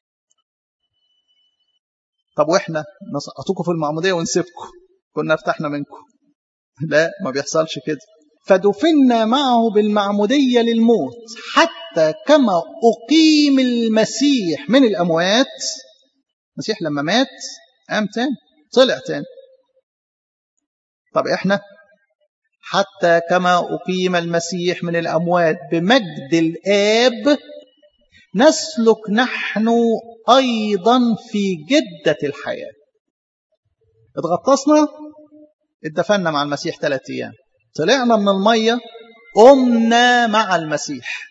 طب واحنا نسقطكم في المعمودية ونسيبكم كنا فتحنا منكم لا ما بيحصلش كده فدفنا معه بالمعمودية للموت حتى كما أقيم المسيح من الأموات المسيح لما مات قام تاني طلع تاني طب احنا حتى كما أقيم المسيح من الأموات بمجد الآب نسلك نحن أيضا في جدة الحياة اتغطسنا اتدفنا مع المسيح ثلاثة أيام طلعنا من المية قمنا مع المسيح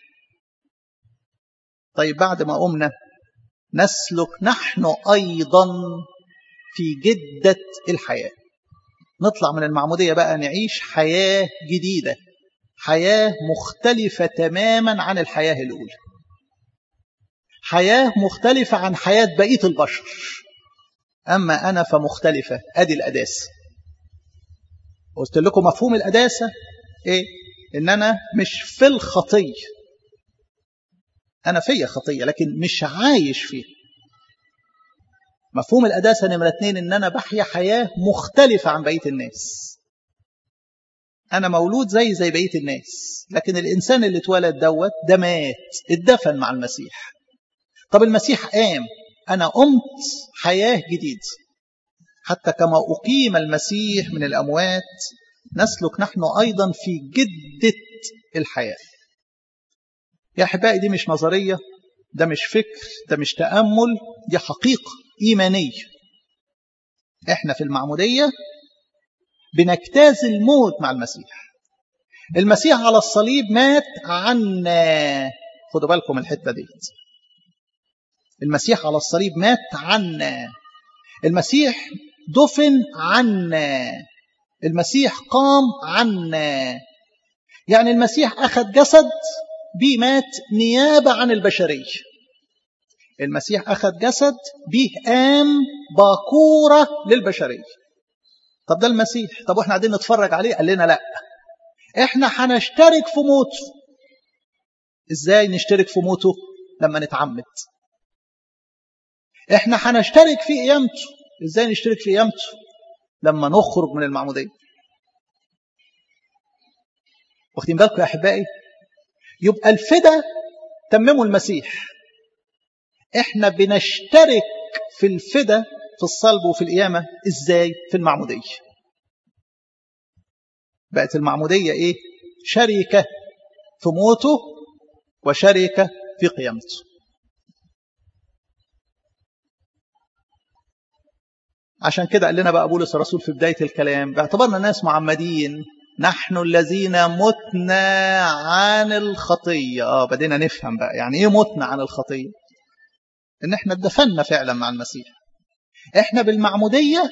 طيب بعد ما قمنا نسلك نحن أيضا في جدة الحياة نطلع من المعمودية بقى نعيش حياة جديدة حياة مختلفة تماما عن الحياة الأولى حياة مختلفة عن حياة بقية البشر أما أنا فمختلفة أدي الأداسة قلت لكم مفهوم الأداسة إيه؟ إن أنا مش في الخطية أنا فيا خطية لكن مش عايش فيها مفهوم الأداسة نمرة اتنين إن أنا بحيا حياة مختلفة عن بقية الناس أنا مولود زي زي بقية الناس لكن الإنسان اللي اتولد دوت ده مات اتدفن مع المسيح طب المسيح قام أنا قمت حياة جديدة حتى كما أقيم المسيح من الأموات نسلك نحن أيضا في جدة الحياة يا أحبائي دي مش نظرية ده مش فكر ده مش تأمل دي حقيقة إيمانية إحنا في المعمودية بنجتاز الموت مع المسيح المسيح على الصليب مات عنا خدوا بالكم الحتة دي المسيح على الصليب مات عنا المسيح دفن عنا المسيح قام عنا يعني المسيح أخذ جسد بيه مات نيابة عن البشرية المسيح أخذ جسد بيه قام باكورة للبشرية طب ده المسيح طب واحنا قاعدين نتفرج عليه قال لنا لا احنا هنشترك في موته ازاي نشترك في موته لما نتعمد احنا هنشترك في قيامته ازاي نشترك في قيامته لما نخرج من المعمودية واخدين بالكم يا احبائي يبقى الفدا تمموا المسيح احنا بنشترك في الفدا في الصلب وفي القيامة ازاي في المعمودية بقت المعمودية ايه شركة في موته وشركة في قيامته عشان كده قال لنا بقى بولس الرسول في بداية الكلام باعتبارنا ناس معمدين نحن الذين متنا عن الخطية اه بدينا نفهم بقى يعني ايه متنا عن الخطية ان احنا اتدفنا فعلا مع المسيح احنا بالمعمودية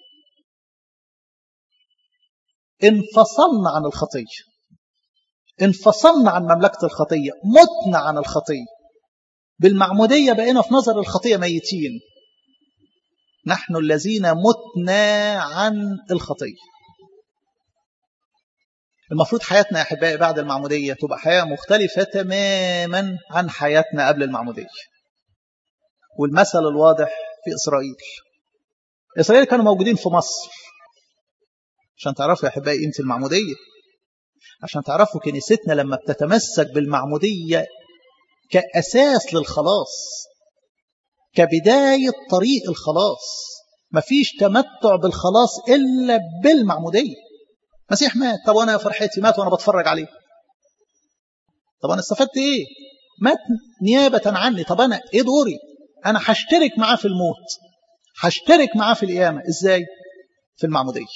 انفصلنا عن الخطية انفصلنا عن مملكة الخطية متنا عن الخطية بالمعمودية بقينا في نظر الخطية ميتين نحن الذين متنا عن الخطية المفروض حياتنا يا أحبائي بعد المعمودية تبقى حياة مختلفة تماما عن حياتنا قبل المعمودية والمثل الواضح في إسرائيل إسرائيل كانوا موجودين في مصر عشان تعرفوا يا أحبائي قيمة المعمودية عشان تعرفوا كنيستنا لما بتتمسك بالمعمودية كأساس للخلاص كبداية طريق الخلاص مفيش تمتع بالخلاص إلا بالمعمودية مسيح مات طب وأنا فرحتي مات وأنا بتفرج عليه طب أنا استفدت إيه مات نيابة عني طب أنا إيه دوري أنا هشترك معاه في الموت هشترك معاه في القيامة إزاي في المعمودية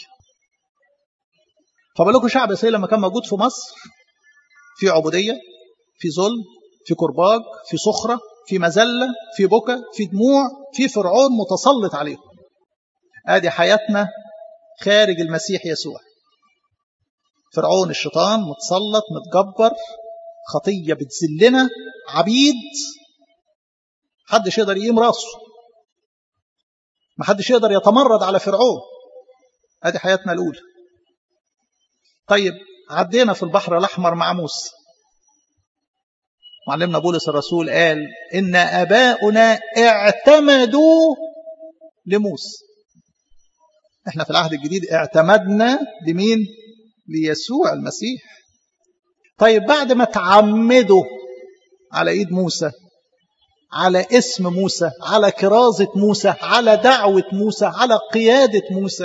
فبقول لكم شعب إسرائيل لما كان موجود في مصر في عبودية في ظلم في كرباج في صخرة في مزلة في بكى في دموع في فرعون متسلط عليهم ادي حياتنا خارج المسيح يسوع فرعون الشيطان متسلط متجبر خطية بتذلنا عبيد محدش يقدر يقيم راسه محدش يقدر يتمرد على فرعون ادي حياتنا الاولى طيب عدينا في البحر الاحمر مع موسى معلمنا بولس الرسول قال ان اباؤنا اعتمدوا لموسى احنا في العهد الجديد اعتمدنا لمين ليسوع المسيح طيب بعد ما تعمدوا على ايد موسى على اسم موسى على كرازة موسى على دعوة موسى على قيادة موسى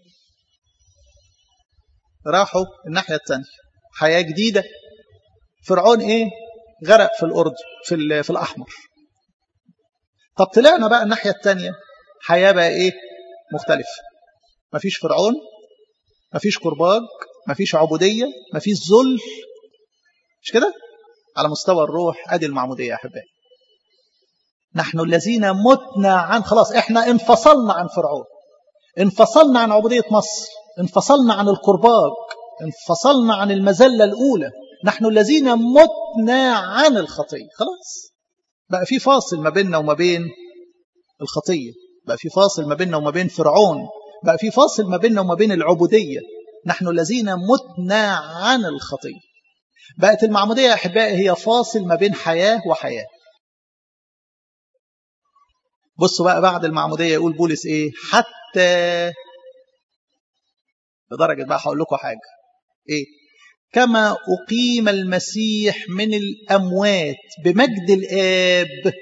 راحوا الناحية الثانية حياة جديدة فرعون ايه غرق في الأردن في, في الأحمر طب طلعنا بقى الناحية الثانية حياة بقى ايه مختلفة مفيش فرعون مفيش كرباج مفيش عبودية مفيش ذل مش كده على مستوى الروح ادي المعمودية يا احبائي نحن الذين متنا عن خلاص احنا انفصلنا عن فرعون انفصلنا عن عبودية مصر انفصلنا عن الكرباج انفصلنا عن المزلة الأولى نحن الذين متنا عن الخطية خلاص بقى في فاصل ما بيننا وما بين الخطية بقى في فاصل ما بيننا وما بين فرعون بقى في فاصل ما بيننا وما بين العبودية نحن الذين متنا عن الخطية بقت المعمودية يا أحبائي هي فاصل ما بين حياة وحياة بصوا بقى بعد المعمودية يقول بولس إيه حتى لدرجة بقى هقول لكم حاجة إيه كما أقيم المسيح من الأموات بمجد الآب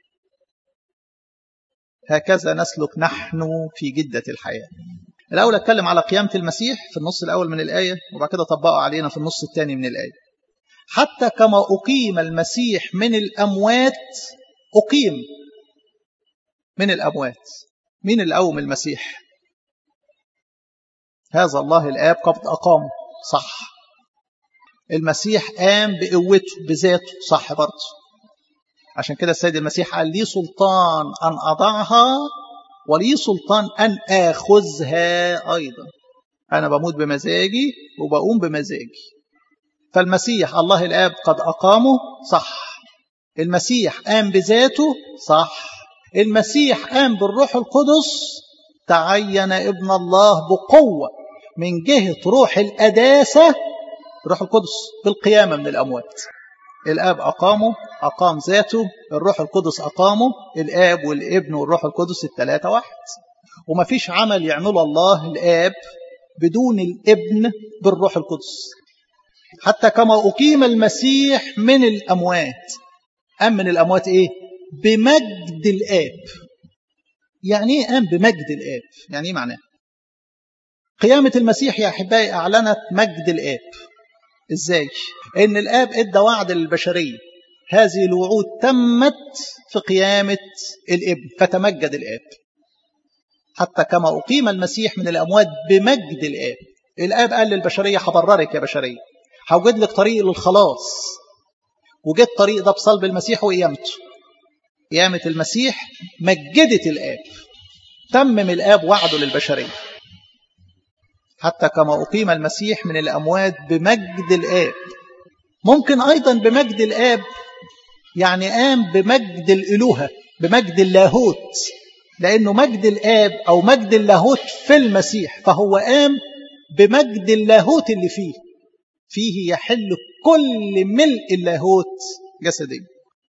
هكذا نسلك نحن في جدة الحياة الأول أتكلم على قيامة المسيح في النص الأول من الآية وبعد كده طبقوا علينا في النص الثاني من الآية حتى كما أقيم المسيح من الأموات أقيم من الأموات مين اللي قوم المسيح هذا الله الآب قد أقامه صح المسيح قام بقوته بذاته صح برضه عشان كده السيد المسيح قال لي سلطان أن أضعها ولي سلطان أن آخذها أيضا أنا بموت بمزاجي وبقوم بمزاجي فالمسيح الله الآب قد أقامه صح المسيح قام بذاته صح المسيح قام بالروح القدس تعين ابن الله بقوة من جهة روح الأداسة روح القدس بالقيامة من الأموات الآب أقامه أقام ذاته الروح القدس أقامه الآب والابن والروح القدس الثلاثة واحد وما فيش عمل يعمله الله الآب بدون الابن بالروح القدس حتى كما أقيم المسيح من الأموات أم من الأموات إيه بمجد الآب يعني إيه قام بمجد الآب يعني إيه معناه قيامة المسيح يا أحبائي أعلنت مجد الآب إزاي إن الآب إدى وعد للبشرية هذه الوعود تمت في قيامة الابن فتمجد الآب حتى كما أقيم المسيح من الأموات بمجد الآب الآب قال للبشرية حبررك يا بشرية هوجد لك طريق للخلاص وجد طريق ده بصلب المسيح وقيامته قيامة المسيح مجدت الآب تمم الآب وعده للبشرية حتى كما أقيم المسيح من الأموات بمجد الآب ممكن أيضا بمجد الآب يعني قام بمجد الإلوهة بمجد اللاهوت لأنه مجد الآب أو مجد اللاهوت في المسيح فهو قام بمجد اللاهوت اللي فيه فيه يحل كل ملء اللاهوت جسديا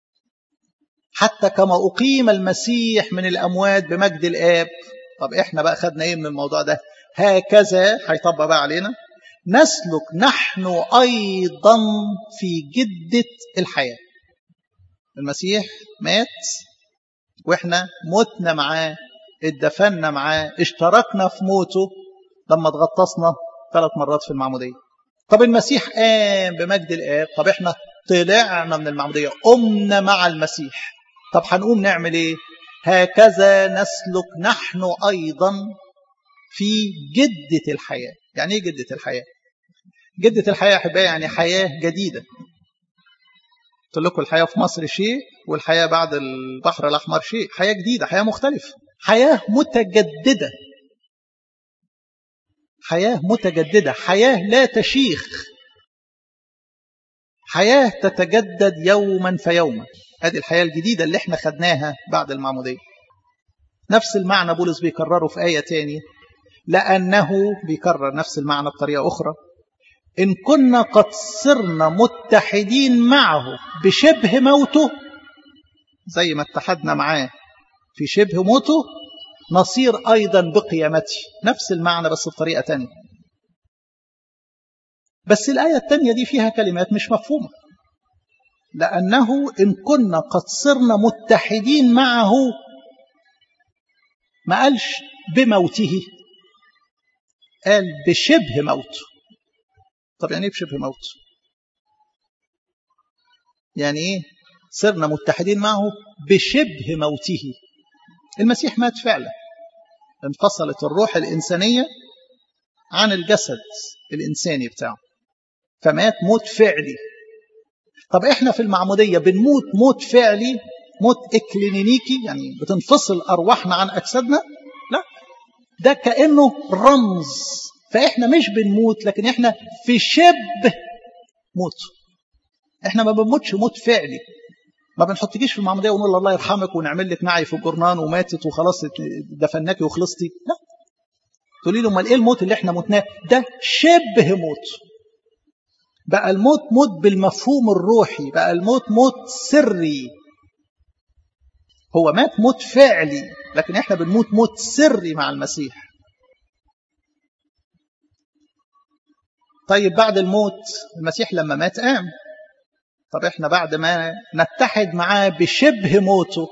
حتى كما أقيم المسيح من الأموات بمجد الآب طب إحنا بقى خدنا إيه من الموضوع ده هكذا هيطبق بقى علينا نسلك نحن أيضا في جدة الحياة المسيح مات واحنا متنا معاه اتدفنا معاه اشتركنا في موته لما اتغطسنا ثلاث مرات في المعمودية طب المسيح قام بمجد الآب طب احنا طلعنا من المعمودية قمنا مع المسيح طب هنقوم نعمل ايه هكذا نسلك نحن أيضا في جدة الحياة يعني ايه جدة الحياة جدة الحياة أحبائي يعني حياة جديدة قلت لكم الحياة في مصر شيء والحياة بعد البحر الأحمر شيء حياة جديدة حياة مختلفة حياة متجددة حياة متجددة حياة لا تشيخ حياة تتجدد يوما فيوما هذه الحياة الجديدة اللي احنا خدناها بعد المعمودية نفس المعنى بولس بيكرره في آية تانية لأنه بيكرر نفس المعنى بطريقة أخرى إن كنا قد صرنا متحدين معه بشبه موته زي ما اتحدنا معاه في شبه موته نصير أيضا بقيامته نفس المعنى بس بطريقة تانية بس الآية التانية دي فيها كلمات مش مفهومة لأنه إن كنا قد صرنا متحدين معه ما قالش بموته قال بشبه موته طب يعني ايه بشبه موت يعني ايه صرنا متحدين معه بشبه موته المسيح مات فعلا انفصلت الروح الإنسانية عن الجسد الإنساني بتاعه فمات موت فعلي طب احنا في المعمودية بنموت موت فعلي موت اكلينيكي يعني بتنفصل أرواحنا عن أجسادنا لا ده كأنه رمز فإحنا مش بنموت لكن إحنا في شبه موت إحنا ما بنموتش موت فعلي ما بنحطكيش في المعمودية ونقول الله يرحمك ونعمل لك نعي في الجرنان وماتت وخلاص دفناكي وخلصتي لا تقولي له امال ايه الموت اللي احنا متناه ده شبه موت بقى الموت موت بالمفهوم الروحي بقى الموت موت سري هو مات موت فعلي لكن احنا بنموت موت سري مع المسيح طيب بعد الموت المسيح لما مات قام طب احنا بعد ما نتحد معاه بشبه موته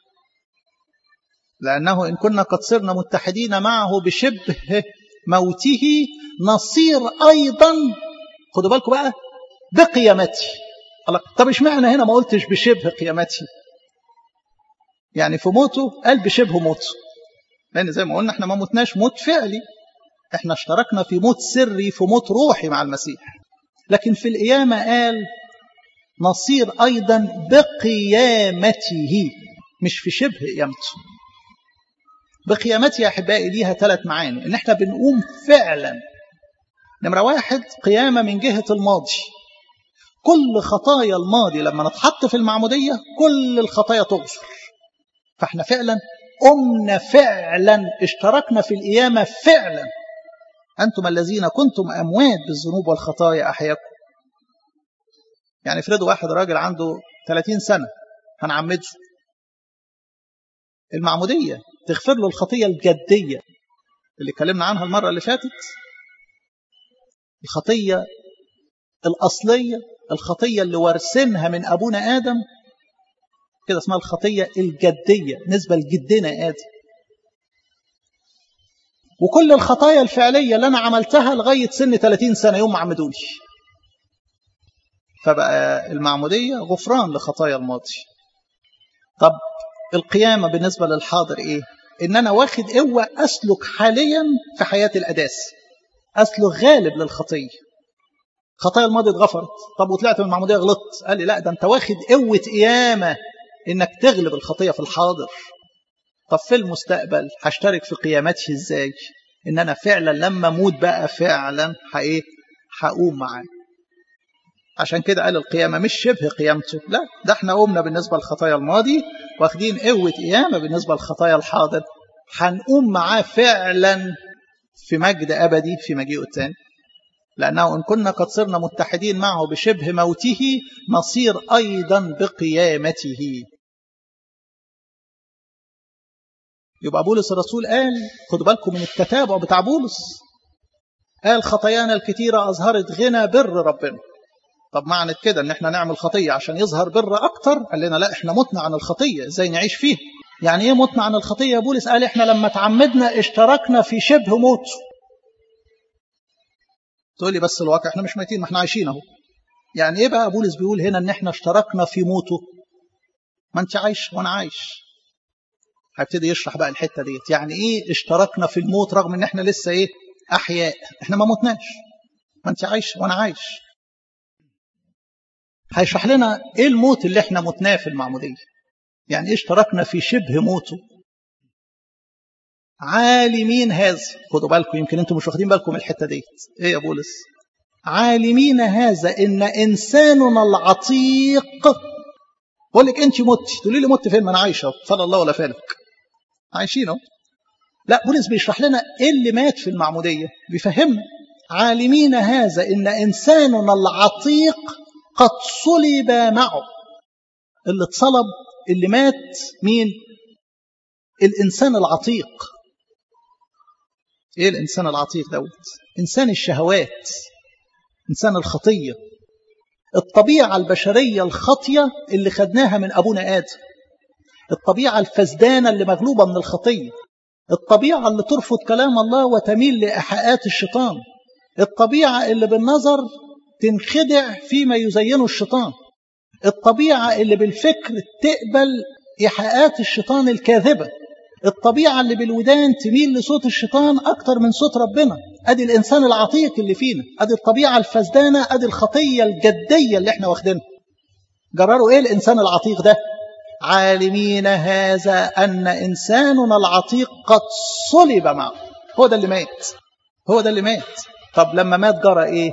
لأنه إن كنا قد صرنا متحدين معه بشبه موته نصير أيضا خدوا بالكم بقى بقيامته الله طب اشمعنى هنا ما قلتش بشبه قيامته يعني في موته قال بشبه موته لأن زي ما قلنا احنا ما متناش موت فعلي احنا اشتركنا في موت سري في موت روحي مع المسيح لكن في القيامة قال نصير أيضا بقيامته مش في شبه قيامته بقيامته يا أحبائي ليها ثلاث معاني إن احنا بنقوم فعلا نمرة واحد قيامة من جهة الماضي كل خطايا الماضي لما نتحط في المعمودية كل الخطايا تغفر فاحنا فعلا قمنا فعلا اشتركنا في القيامة فعلا أنتم الذين كنتم أموات بالذنوب والخطايا أحياكم يعني افرضوا واحد راجل عنده 30 سنة هنعمده المعمودية تغفر له الخطية الجدية اللي اتكلمنا عنها المرة اللي فاتت الخطية الأصلية الخطية اللي وارثينها من أبونا آدم كده اسمها الخطية الجدية نسبة لجدنا آدم وكل الخطايا الفعلية اللي أنا عملتها لغاية سن 30 سنة يوم ما عمدوني فبقى المعمودية غفران لخطايا الماضي طب القيامة بالنسبة للحاضر إيه إن أنا واخد قوة أسلك حاليا في حياة الأداس أسلك غالب للخطية خطايا الماضي اتغفرت طب وطلعت من المعمودية غلطت قال لي لا ده أنت واخد قوة قيامة إنك تغلب الخطية في الحاضر طب في المستقبل هشترك في قيامته إزاي إن أنا فعلا لما أموت بقى فعلا حقيقة هقوم معاه عشان كده قال القيامة مش شبه قيامته لا ده احنا قمنا بالنسبة للخطايا الماضي واخدين قوة قيامة بالنسبة للخطايا الحاضر هنقوم معاه فعلا في مجد أبدي في مجيئه الثاني لأنه إن كنا قد صرنا متحدين معه بشبه موته نصير أيضا بقيامته يبقى بولس الرسول قال خدوا بالكم من التتابع بتاع بولس قال خطايانا الكتيرة أظهرت غنى بر ربنا طب معنى كده ان احنا نعمل خطية عشان يظهر بر اكتر قال لنا لا احنا متنا عن الخطية ازاي نعيش فيها يعني ايه متنا عن الخطية يا بولس قال احنا لما تعمدنا اشتركنا في شبه موت تقول لي بس الواقع احنا مش ميتين ما احنا عايشين اهو يعني ايه بقى بولس بيقول هنا ان احنا اشتركنا في موته ما انت عايش وانا عايش هيبتدي يشرح بقى الحته ديت يعني ايه اشتركنا في الموت رغم ان احنا لسه ايه احياء احنا ما متناش ما انت عايش وانا عايش هيشرح لنا ايه الموت اللي احنا متناه في المعموديه يعني ايه اشتركنا في شبه موته عالمين هذا خدوا بالكم يمكن انتم مش واخدين بالكم من الحته ديت ايه يا بولس عالمين هذا ان انساننا العتيق بقول لك انت متي تقولي لي مت فين ما انا عايشه فلا الله ولا فالك عايشين اهو لا بولس بيشرح لنا ايه اللي مات في المعموديه بيفهمنا عالمين هذا ان انساننا العتيق قد صلب معه اللي اتصلب اللي مات مين الانسان العتيق ايه الانسان العتيق دوت انسان الشهوات انسان الخطيه الطبيعه البشريه الخاطيه اللي خدناها من ابونا ادم الطبيعه الفسدانه اللي مغلوبه من الخطيه الطبيعه اللي ترفض كلام الله وتميل لايحاءات الشيطان الطبيعه اللي بالنظر تنخدع فيما يزينه الشيطان الطبيعه اللي بالفكر تقبل ايحاءات الشيطان الكاذبه الطبيعة اللي بالودان تميل لصوت الشيطان أكتر من صوت ربنا أدي الإنسان العتيق اللي فينا أدي الطبيعة الفسدانة أدي الخطية الجدية اللي احنا واخدينها جرروا إيه الإنسان العتيق ده عالمين هذا أن إنساننا العتيق قد صلب معه هو ده اللي مات هو ده اللي مات طب لما مات جرى إيه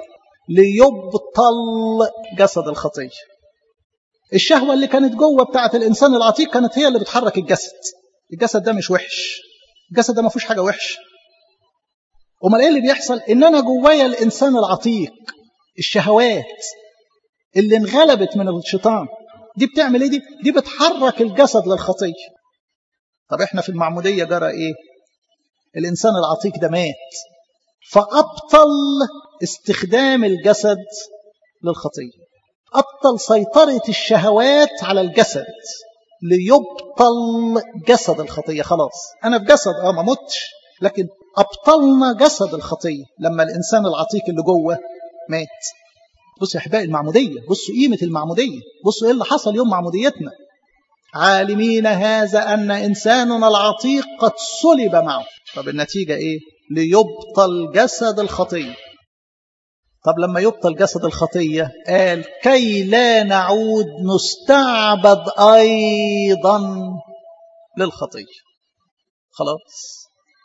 ليبطل جسد الخطية الشهوة اللي كانت جوه بتاعة الإنسان العتيق كانت هي اللي بتحرك الجسد الجسد ده مش وحش الجسد ده ما فيهوش حاجه وحشه امال ايه اللي بيحصل ان انا جوايا الانسان العتيق الشهوات اللي انغلبت من الشيطان دي بتعمل ايه دي دي بتحرك الجسد للخطيه طب احنا في المعموديه جرى ايه الانسان العتيق ده مات فابطل استخدام الجسد للخطيه ابطل سيطره الشهوات على الجسد ليبطل جسد الخطية خلاص أنا في جسد آه ما متش لكن أبطلنا جسد الخطية لما الإنسان العتيق اللي جوه مات بصوا يا أحبائي المعمودية بصوا قيمة المعمودية بصوا إيه اللي حصل يوم معموديتنا عالمين هذا أن إنساننا العتيق قد صلب معه طب النتيجة إيه ليبطل جسد الخطية طب لما يبطل جسد الخطية قال كي لا نعود نستعبد أيضا للخطية خلاص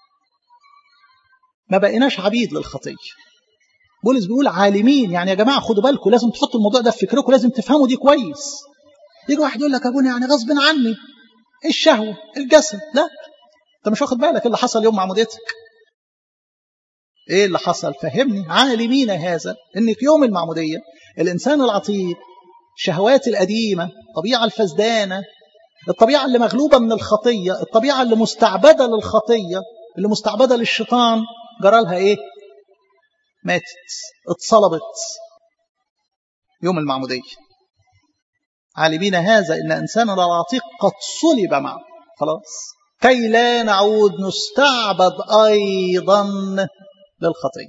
ما بقيناش عبيد للخطية بولس بيقول عالمين يعني يا جماعة خدوا بالكم لازم تحطوا الموضوع ده في فكركم لازم تفهموا دي كويس يجي واحد يقول لك أبونا يعني غصب عني الشهوة الجسد لا انت مش واخد بالك اللي حصل يوم معموديتك ايه اللي حصل فهمني عالمين هذا ان في يوم المعمودية الانسان العتيق الشهوات القديمة الطبيعة الفسدانة الطبيعة اللي مغلوبة من الخطية الطبيعة اللي مستعبدة للخطية اللي مستعبدة للشيطان جرى لها ايه ماتت اتصلبت يوم المعمودية عالمين هذا ان انساننا العتيق قد صلب معه خلاص كي لا نعود نستعبد ايضا للخطية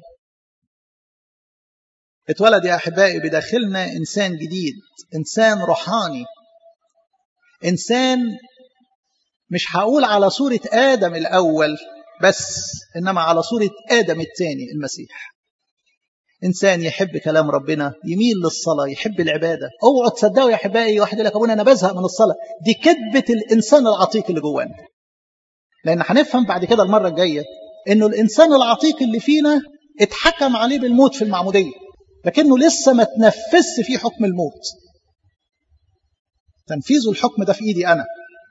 اتولد يا أحبائي بداخلنا إنسان جديد إنسان روحاني إنسان مش هقول على صورة آدم الأول بس إنما على صورة آدم الثاني المسيح إنسان يحب كلام ربنا يميل للصلاة يحب العبادة اوعوا تصدقوا يا أحبائي واحد يقول لك أبونا أنا بزهق من الصلاة دي كذبة الإنسان العتيق اللي جوانا لأن هنفهم بعد كده المرة الجاية انه الانسان العتيق اللي فينا اتحكم عليه بالموت في المعموديه لكنه لسه ما تنفذش فيه حكم الموت تنفيذ الحكم ده في ايدي انا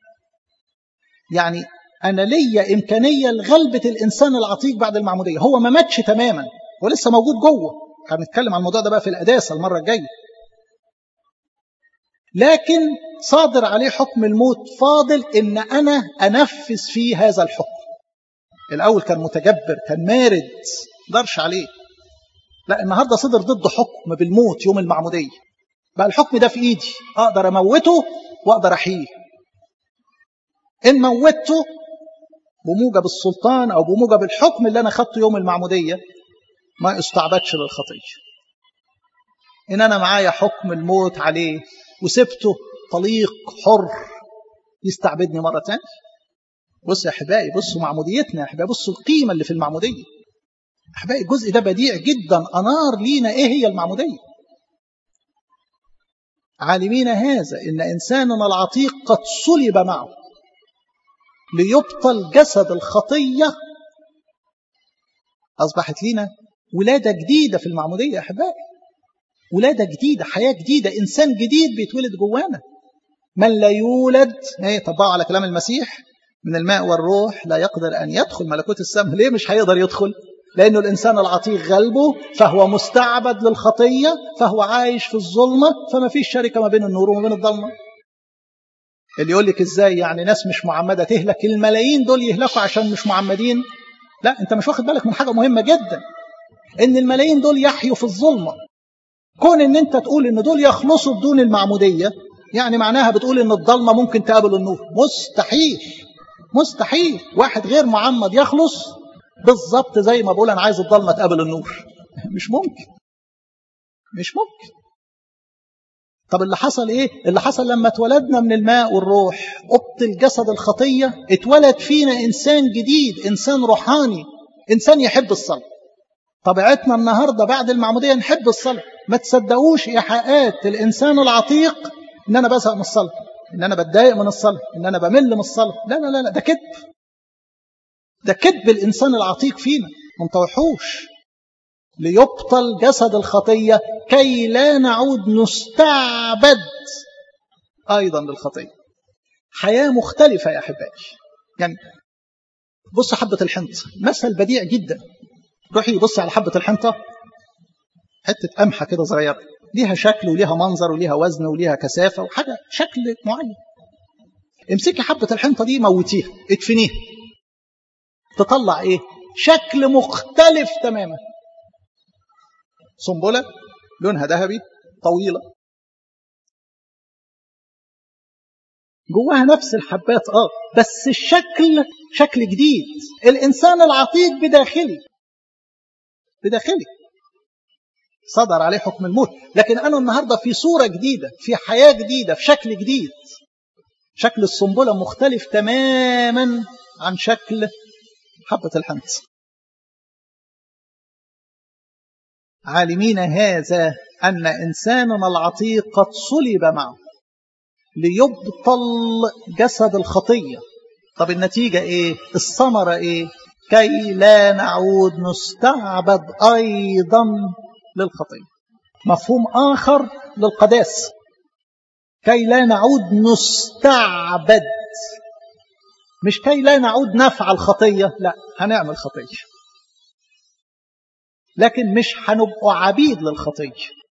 يعني انا ليا امكانيه لغلبه الانسان العتيق بعد المعموديه هو ما ماتش تماما هو لسه موجود جوه هنتكلم عن الموضوع ده بقى في القداسه المره الجايه لكن صادر عليه حكم الموت فاضل ان انا انفذ فيه هذا الحكم الاول كان متجبر كان مارد قدرش عليه لا النهارده صدر ضده حكم بالموت يوم المعموديه بقى الحكم ده في ايدي اقدر اموته واقدر احييه ان موته بموجب السلطان او بموجب الحكم اللي انا خدته يوم المعموديه ما استعبدش للخطيه ان انا معايا حكم الموت عليه وسبته طليق حر يستعبدني مره ثانيه بص يا احبائي بصوا معموديتنا يا احبائي بصوا القيمه اللي في المعموديه احبائي الجزء ده بديع جدا انار لينا ايه هي المعموديه عالمين هذا ان انساننا العتيق قد صلب معه ليبطل جسد الخطيه اصبحت لينا ولاده جديده في المعموديه يا احبائي ولاده جديده حياه جديده انسان جديد بيتولد جوانا من لا يولد ايه طبقوا على كلام المسيح من الماء والروح لا يقدر ان يدخل ملكوت السماء ليه مش هيقدر يدخل لانه الانسان العتيق غلبه فهو مستعبد للخطيه فهو عايش في الظلمه فما فيش شركه ما بين النور وما بين الظلمه اللي يقول لك ازاي يعني ناس مش معمده تهلك الملايين دول يهلكوا عشان مش معمدين لا انت مش واخد بالك من حاجه مهمه جدا ان الملايين دول يحيوا في الظلمه كون ان انت تقول ان دول يخلصوا بدون المعموديه يعني معناها بتقول ان الضلمه ممكن تقابل النور مستحيل مستحيل واحد غير معمد يخلص بالظبط زي ما بقول انا عايز الضلمه تقابل النور مش ممكن مش ممكن طب اللي حصل ايه اللي حصل لما اتولدنا من الماء والروح ابطل جسد الخطيه اتولد فينا انسان جديد انسان روحاني انسان يحب الصلاه طبيعتنا النهارده بعد المعموديه نحب الصلاه ما تصدقوش ايحاءات الانسان العتيق ان انا بزهق من الصلاه ان انا بتضايق من الصلاه ان انا بمل من الصلاه لا لا لا, لا ده كذب ده كذب الانسان العتيق فينا ما انطوحوش ليبطل جسد الخطيه كي لا نعود نستعبد ايضا للخطيه حياه مختلفه يا احبائي يعني بص حبه الحنط مثل بديع جدا روحي بص على حبه الحنطه حته قمحه كده صغيره ليها شكل وليها منظر وليها وزن وليها كثافه وحاجه شكل معين امسكي حبه الحنطه دي موتيها ادفنيها تطلع ايه شكل مختلف تماما سنبله لونها ذهبي طويله جواها نفس الحبات اه بس الشكل شكل جديد الانسان العتيق بداخلي بداخلي صدر عليه حكم الموت لكن انا النهارده في صوره جديده في حياه جديده في شكل جديد شكل السنبله مختلف تماما عن شكل حبه الحنطه عالمين هذا ان انساننا العتيق قد صلب معه ليبطل جسد الخطيه طب النتيجه ايه الثمره ايه كي لا نعود نستعبد ايضا للخطيه مفهوم اخر للقداس كي لا نعود نستعبد مش كي لا نعود نفعل خطيه لا هنعمل خطيه لكن مش هنبقوا عبيد للخطيه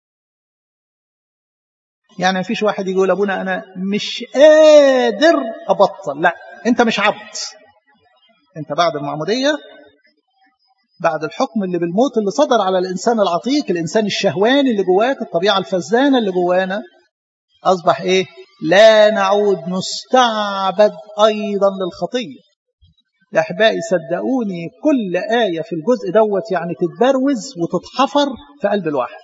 يعني مفيش واحد يجي يقول ابونا انا مش قادر ابطل لا انت مش عبد انت بعد المعموديه بعد الحكم اللي بالموت اللي صدر على الانسان العتيق الانسان الشهواني اللي جواك الطبيعه الفزانه اللي جوانا اصبح ايه لا نعود نستعبد ايضا للخطيه يا احبائي صدقوني كل ايه في الجزء دوت يعني تتبروز وتتحفر في قلب الواحد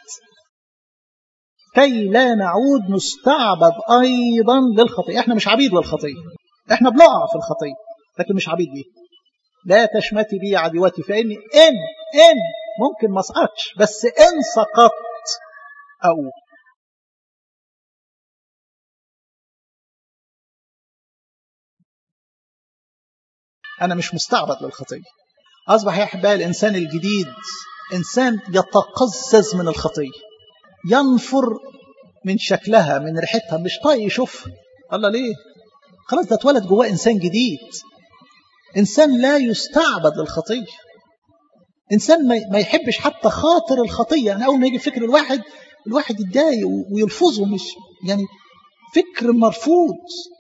كي لا نعود نستعبد ايضا للخطيه احنا مش عبيد للخطيه احنا بنقع في الخطيه لكن مش عبيد ليه لا تشمتي بي عدوتي فاني ان ان ممكن ما اسقطش بس ان سقطت او انا مش مستعبد للخطيه اصبح يا احبائي الانسان الجديد انسان يتقزز من الخطيه ينفر من شكلها من ريحتها مش طايق يشوفها الله ليه خلاص ده اتولد جواه انسان جديد انسان لا يستعبد للخطيه انسان ما يحبش حتى خاطر الخطيه يعني اول ما يجي فكر الواحد الواحد يتضايق ويلفظه مش يعني فكر مرفوض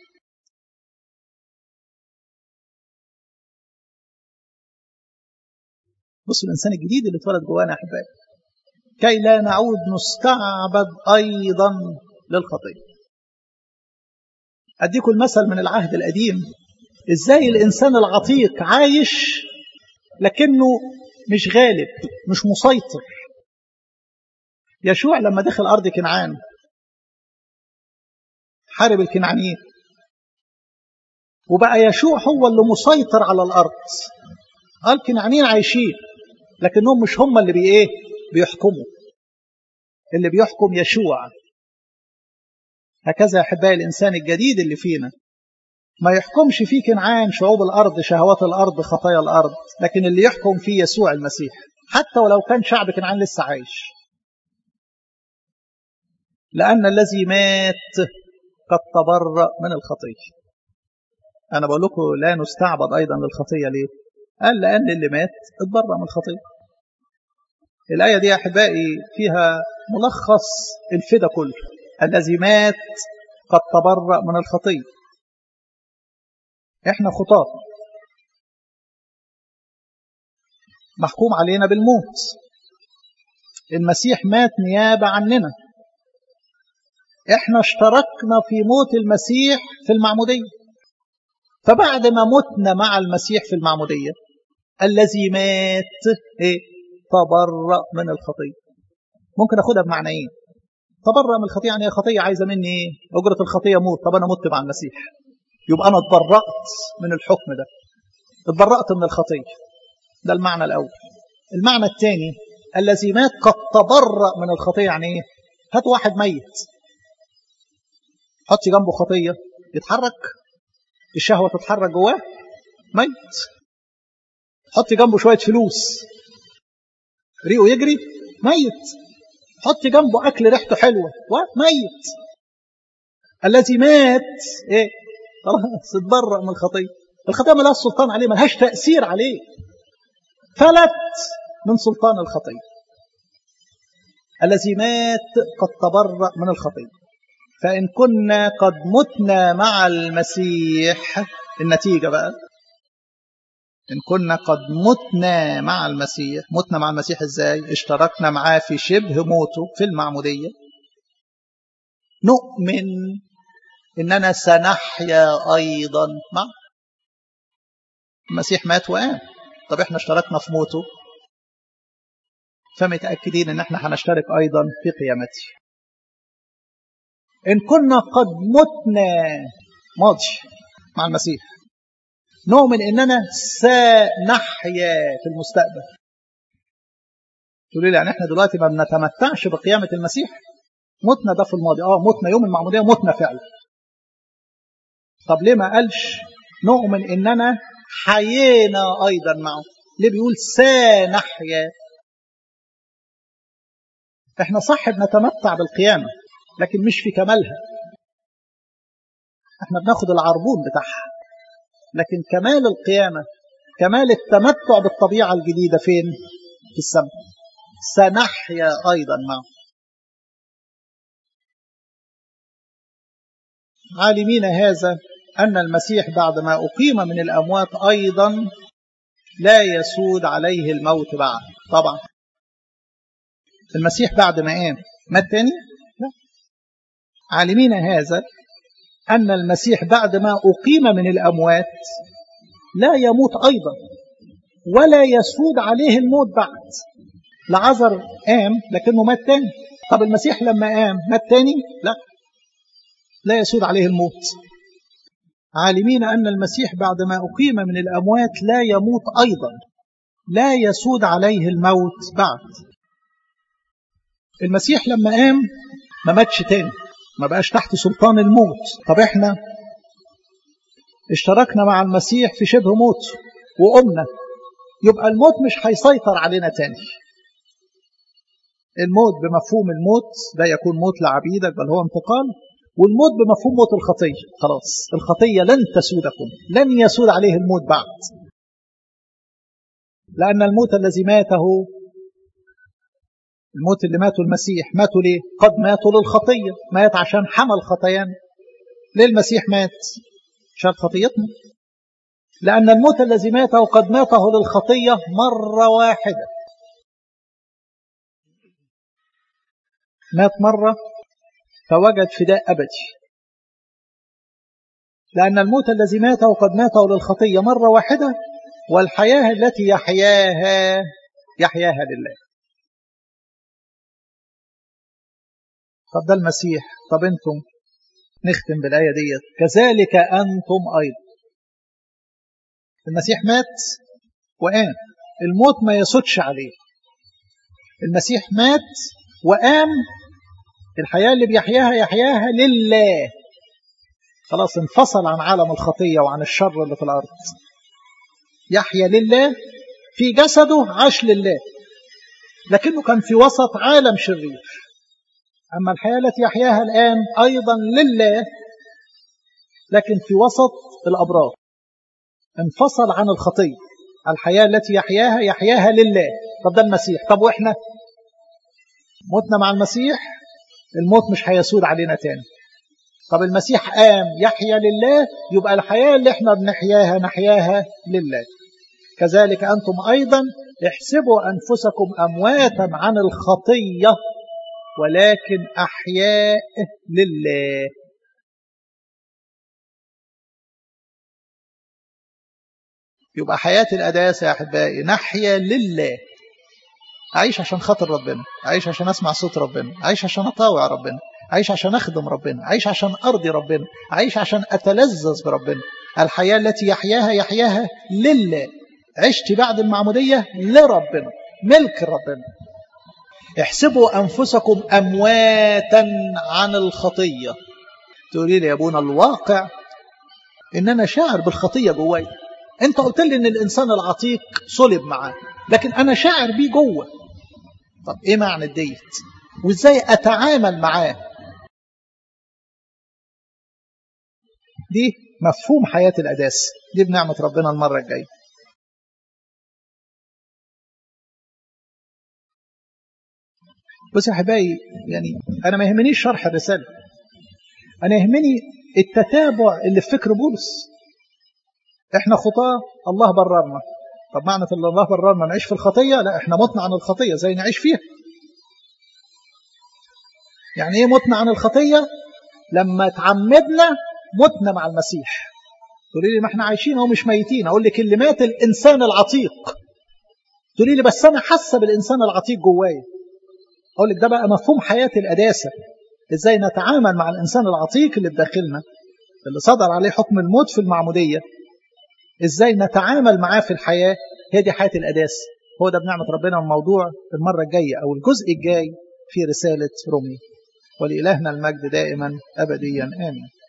بص الإنسان الجديد اللي اتولد جوانا يا أحبائي كي لا نعود نستعبد أيضا للخطية أديكم المثل من العهد القديم إزاي الإنسان العتيق عايش لكنه مش غالب مش مسيطر يشوع لما دخل أرض كنعان حارب الكنعانيين وبقى يشوع هو اللي مسيطر على الأرض قال الكنعانيين عايشين لكنهم مش هم اللي بي ايه بيحكموا اللي بيحكم يشوع هكذا يا احبائي الانسان الجديد اللي فينا ما يحكمش فيه كنعان شعوب الارض شهوات الارض خطايا الارض لكن اللي يحكم فيه يسوع المسيح حتى ولو كان شعب كنعان لسه عايش لان الذي مات قد تبرأ من الخطيه انا بقول لكم لا نستعبد ايضا للخطيه ليه قال لأن اللي مات اتبرأ من الخطية الآية دي يا أحبائي فيها ملخص الفدا كله الذي مات قد تبرأ من الخطية احنا خطاة محكوم علينا بالموت المسيح مات نيابة عننا احنا اشتركنا في موت المسيح في المعمودية فبعد ما متنا مع المسيح في المعمودية الذي مات ايه تبرأ من الخطية ممكن اخدها بمعنيين تبرأ من الخطية يعني خطية عايزة مني ايه أجرة الخطية موت طب أنا مت مع المسيح يبقى أنا اتبرأت من الحكم ده اتبرأت من الخطية ده المعنى الأول المعنى الثاني الذي مات قد تبرأ من الخطية يعني ايه هات واحد ميت حطي جنبه خطية يتحرك الشهوة تتحرك جواه ميت حطي جنبه شوية فلوس ريقه يجري ميت حطي جنبه أكل ريحته حلوة ميت الذي مات ايه خلاص اتبرأ من الخطية الخطية ملهاش سلطان عليه ملهاش تأثير عليه فلت من سلطان الخطية الذي مات قد تبرأ من الخطية فإن كنا قد متنا مع المسيح النتيجة بقى إن كنا قد متنا مع المسيح متنا مع المسيح إزاي اشتركنا معاه في شبه موته في المعمودية نؤمن إننا سنحيا أيضا مع المسيح مات وقام طب احنا اشتركنا في موته فمتأكدين ان احنا هنشترك ايضا في قيامته ان كنا قد متنا ماضي مع المسيح نؤمن اننا سنحيا في المستقبل تقولي لي يعني احنا دلوقتي ما بنتمتعش بقيامة المسيح متنا ده في الماضي اه متنا يوم المعمودية متنا فعلا طب ليه ما قالش نؤمن اننا حيينا ايضا معه ليه بيقول سنحيا احنا صح بنتمتع بالقيامة لكن مش في كمالها احنا بناخد العربون بتاعها لكن كمال القيامة كمال التمتع بالطبيعة الجديدة فين في السماء سنحيا أيضا معه عالمين هذا أن المسيح بعدما أقيم من الأموات أيضا لا يسود عليه الموت بعد طبعا المسيح بعد ما قام مات تاني لا عالمين هذا أن المسيح بعد ما أقيم من الأموات لا يموت أيضا ولا يسود عليه الموت بعد لعذر قام لكنه مات تاني طب المسيح لما قام مات تاني لا لا يسود عليه الموت عالمين أن المسيح بعد ما أقيم من الأموات لا يموت أيضا لا يسود عليه الموت بعد المسيح لما قام ما ماتش تاني ما بقاش تحت سلطان الموت طب احنا اشتركنا مع المسيح في شبه موت وقمنا يبقى الموت مش هيسيطر علينا تاني الموت بمفهوم الموت لا يكون موت لعبيدك بل هو انتقال والموت بمفهوم موت الخطية خلاص الخطية لن تسودكم لن يسود عليه الموت بعد لأن الموت الذي ماته الموت اللي ماته المسيح ماتوا ليه قد ماتوا للخطية مات عشان حمل خطايانا ليه المسيح مات عشان خطيتنا لأن الموت الذي ماته قد ماته للخطية مرة واحدة مات مرة فوجد فداء أبدي لأن الموت الذي ماته قد ماته للخطية مرة واحدة والحياة التي يحياها يحياها لله طب ده المسيح طب انتم نختم بالآية ديت كذلك أنتم أيضا المسيح مات وقام الموت ما يسودش عليه المسيح مات وقام الحياة اللي بيحياها يحياها لله خلاص انفصل عن عالم الخطية وعن الشر اللي في الأرض يحيا لله في جسده عاش لله لكنه كان في وسط عالم شرير أما الحياة التي يحياها الآن أيضا لله لكن في وسط الأبرار انفصل عن الخطية الحياة التي يحياها يحياها لله طب ده المسيح طب وإحنا متنا مع المسيح الموت مش هيسود علينا تاني طب المسيح قام يحيا لله يبقى الحياة اللي احنا بنحياها نحياها لله كذلك أنتم أيضا احسبوا أنفسكم أمواتا عن الخطية ولكن أحياء لله يبقى حياة الأداسة يا أحبائي نحيا لله أعيش عشان خاطر ربنا أعيش عشان أسمع صوت ربنا أعيش عشان أطاوع ربنا أعيش عشان أخدم ربنا أعيش عشان أرضي ربنا أعيش عشان أتلذذ بربنا الحياة التي يحياها يحياها لله عشت بعد المعمودية لربنا ملك ربنا احسبوا أنفسكم أمواتا عن الخطية تقولي لي يا ابونا الواقع إن أنا شاعر بالخطية جواي أنت قلت لي إن الإنسان العتيق صلب معاه لكن أنا شاعر بيه جوه طب إيه معنى ديت وإزاي أتعامل معاه دي مفهوم حياة الأداس دي بنعمة ربنا المرة الجاية بص يا حبايبي يعني أنا ما يهمنيش شرح الرسالة أنا يهمني التتابع اللي في فكر بولس احنا خطاة الله بررنا طب معنى ان الله بررنا نعيش في الخطية لا احنا متنا عن الخطية زي نعيش فيها يعني ايه متنا عن الخطية لما تعمدنا متنا مع المسيح تقولي لي ما احنا عايشين اهو مش ميتين اقول لك اللي مات الانسان العتيق تقولي لي بس انا حاسه بالانسان العتيق جوايا اقول لك ده بقى مفهوم حياه القداسه ازاي نتعامل مع الانسان العتيق اللي بداخلنا اللي صدر عليه حكم الموت في المعموديه ازاي نتعامل معاه في الحياه هي دي حياه القداسه هو ده بنعمه ربنا الموضوع المره الجايه او الجزء الجاي في رساله رومي ولإلهنا المجد دائما أبديا آمين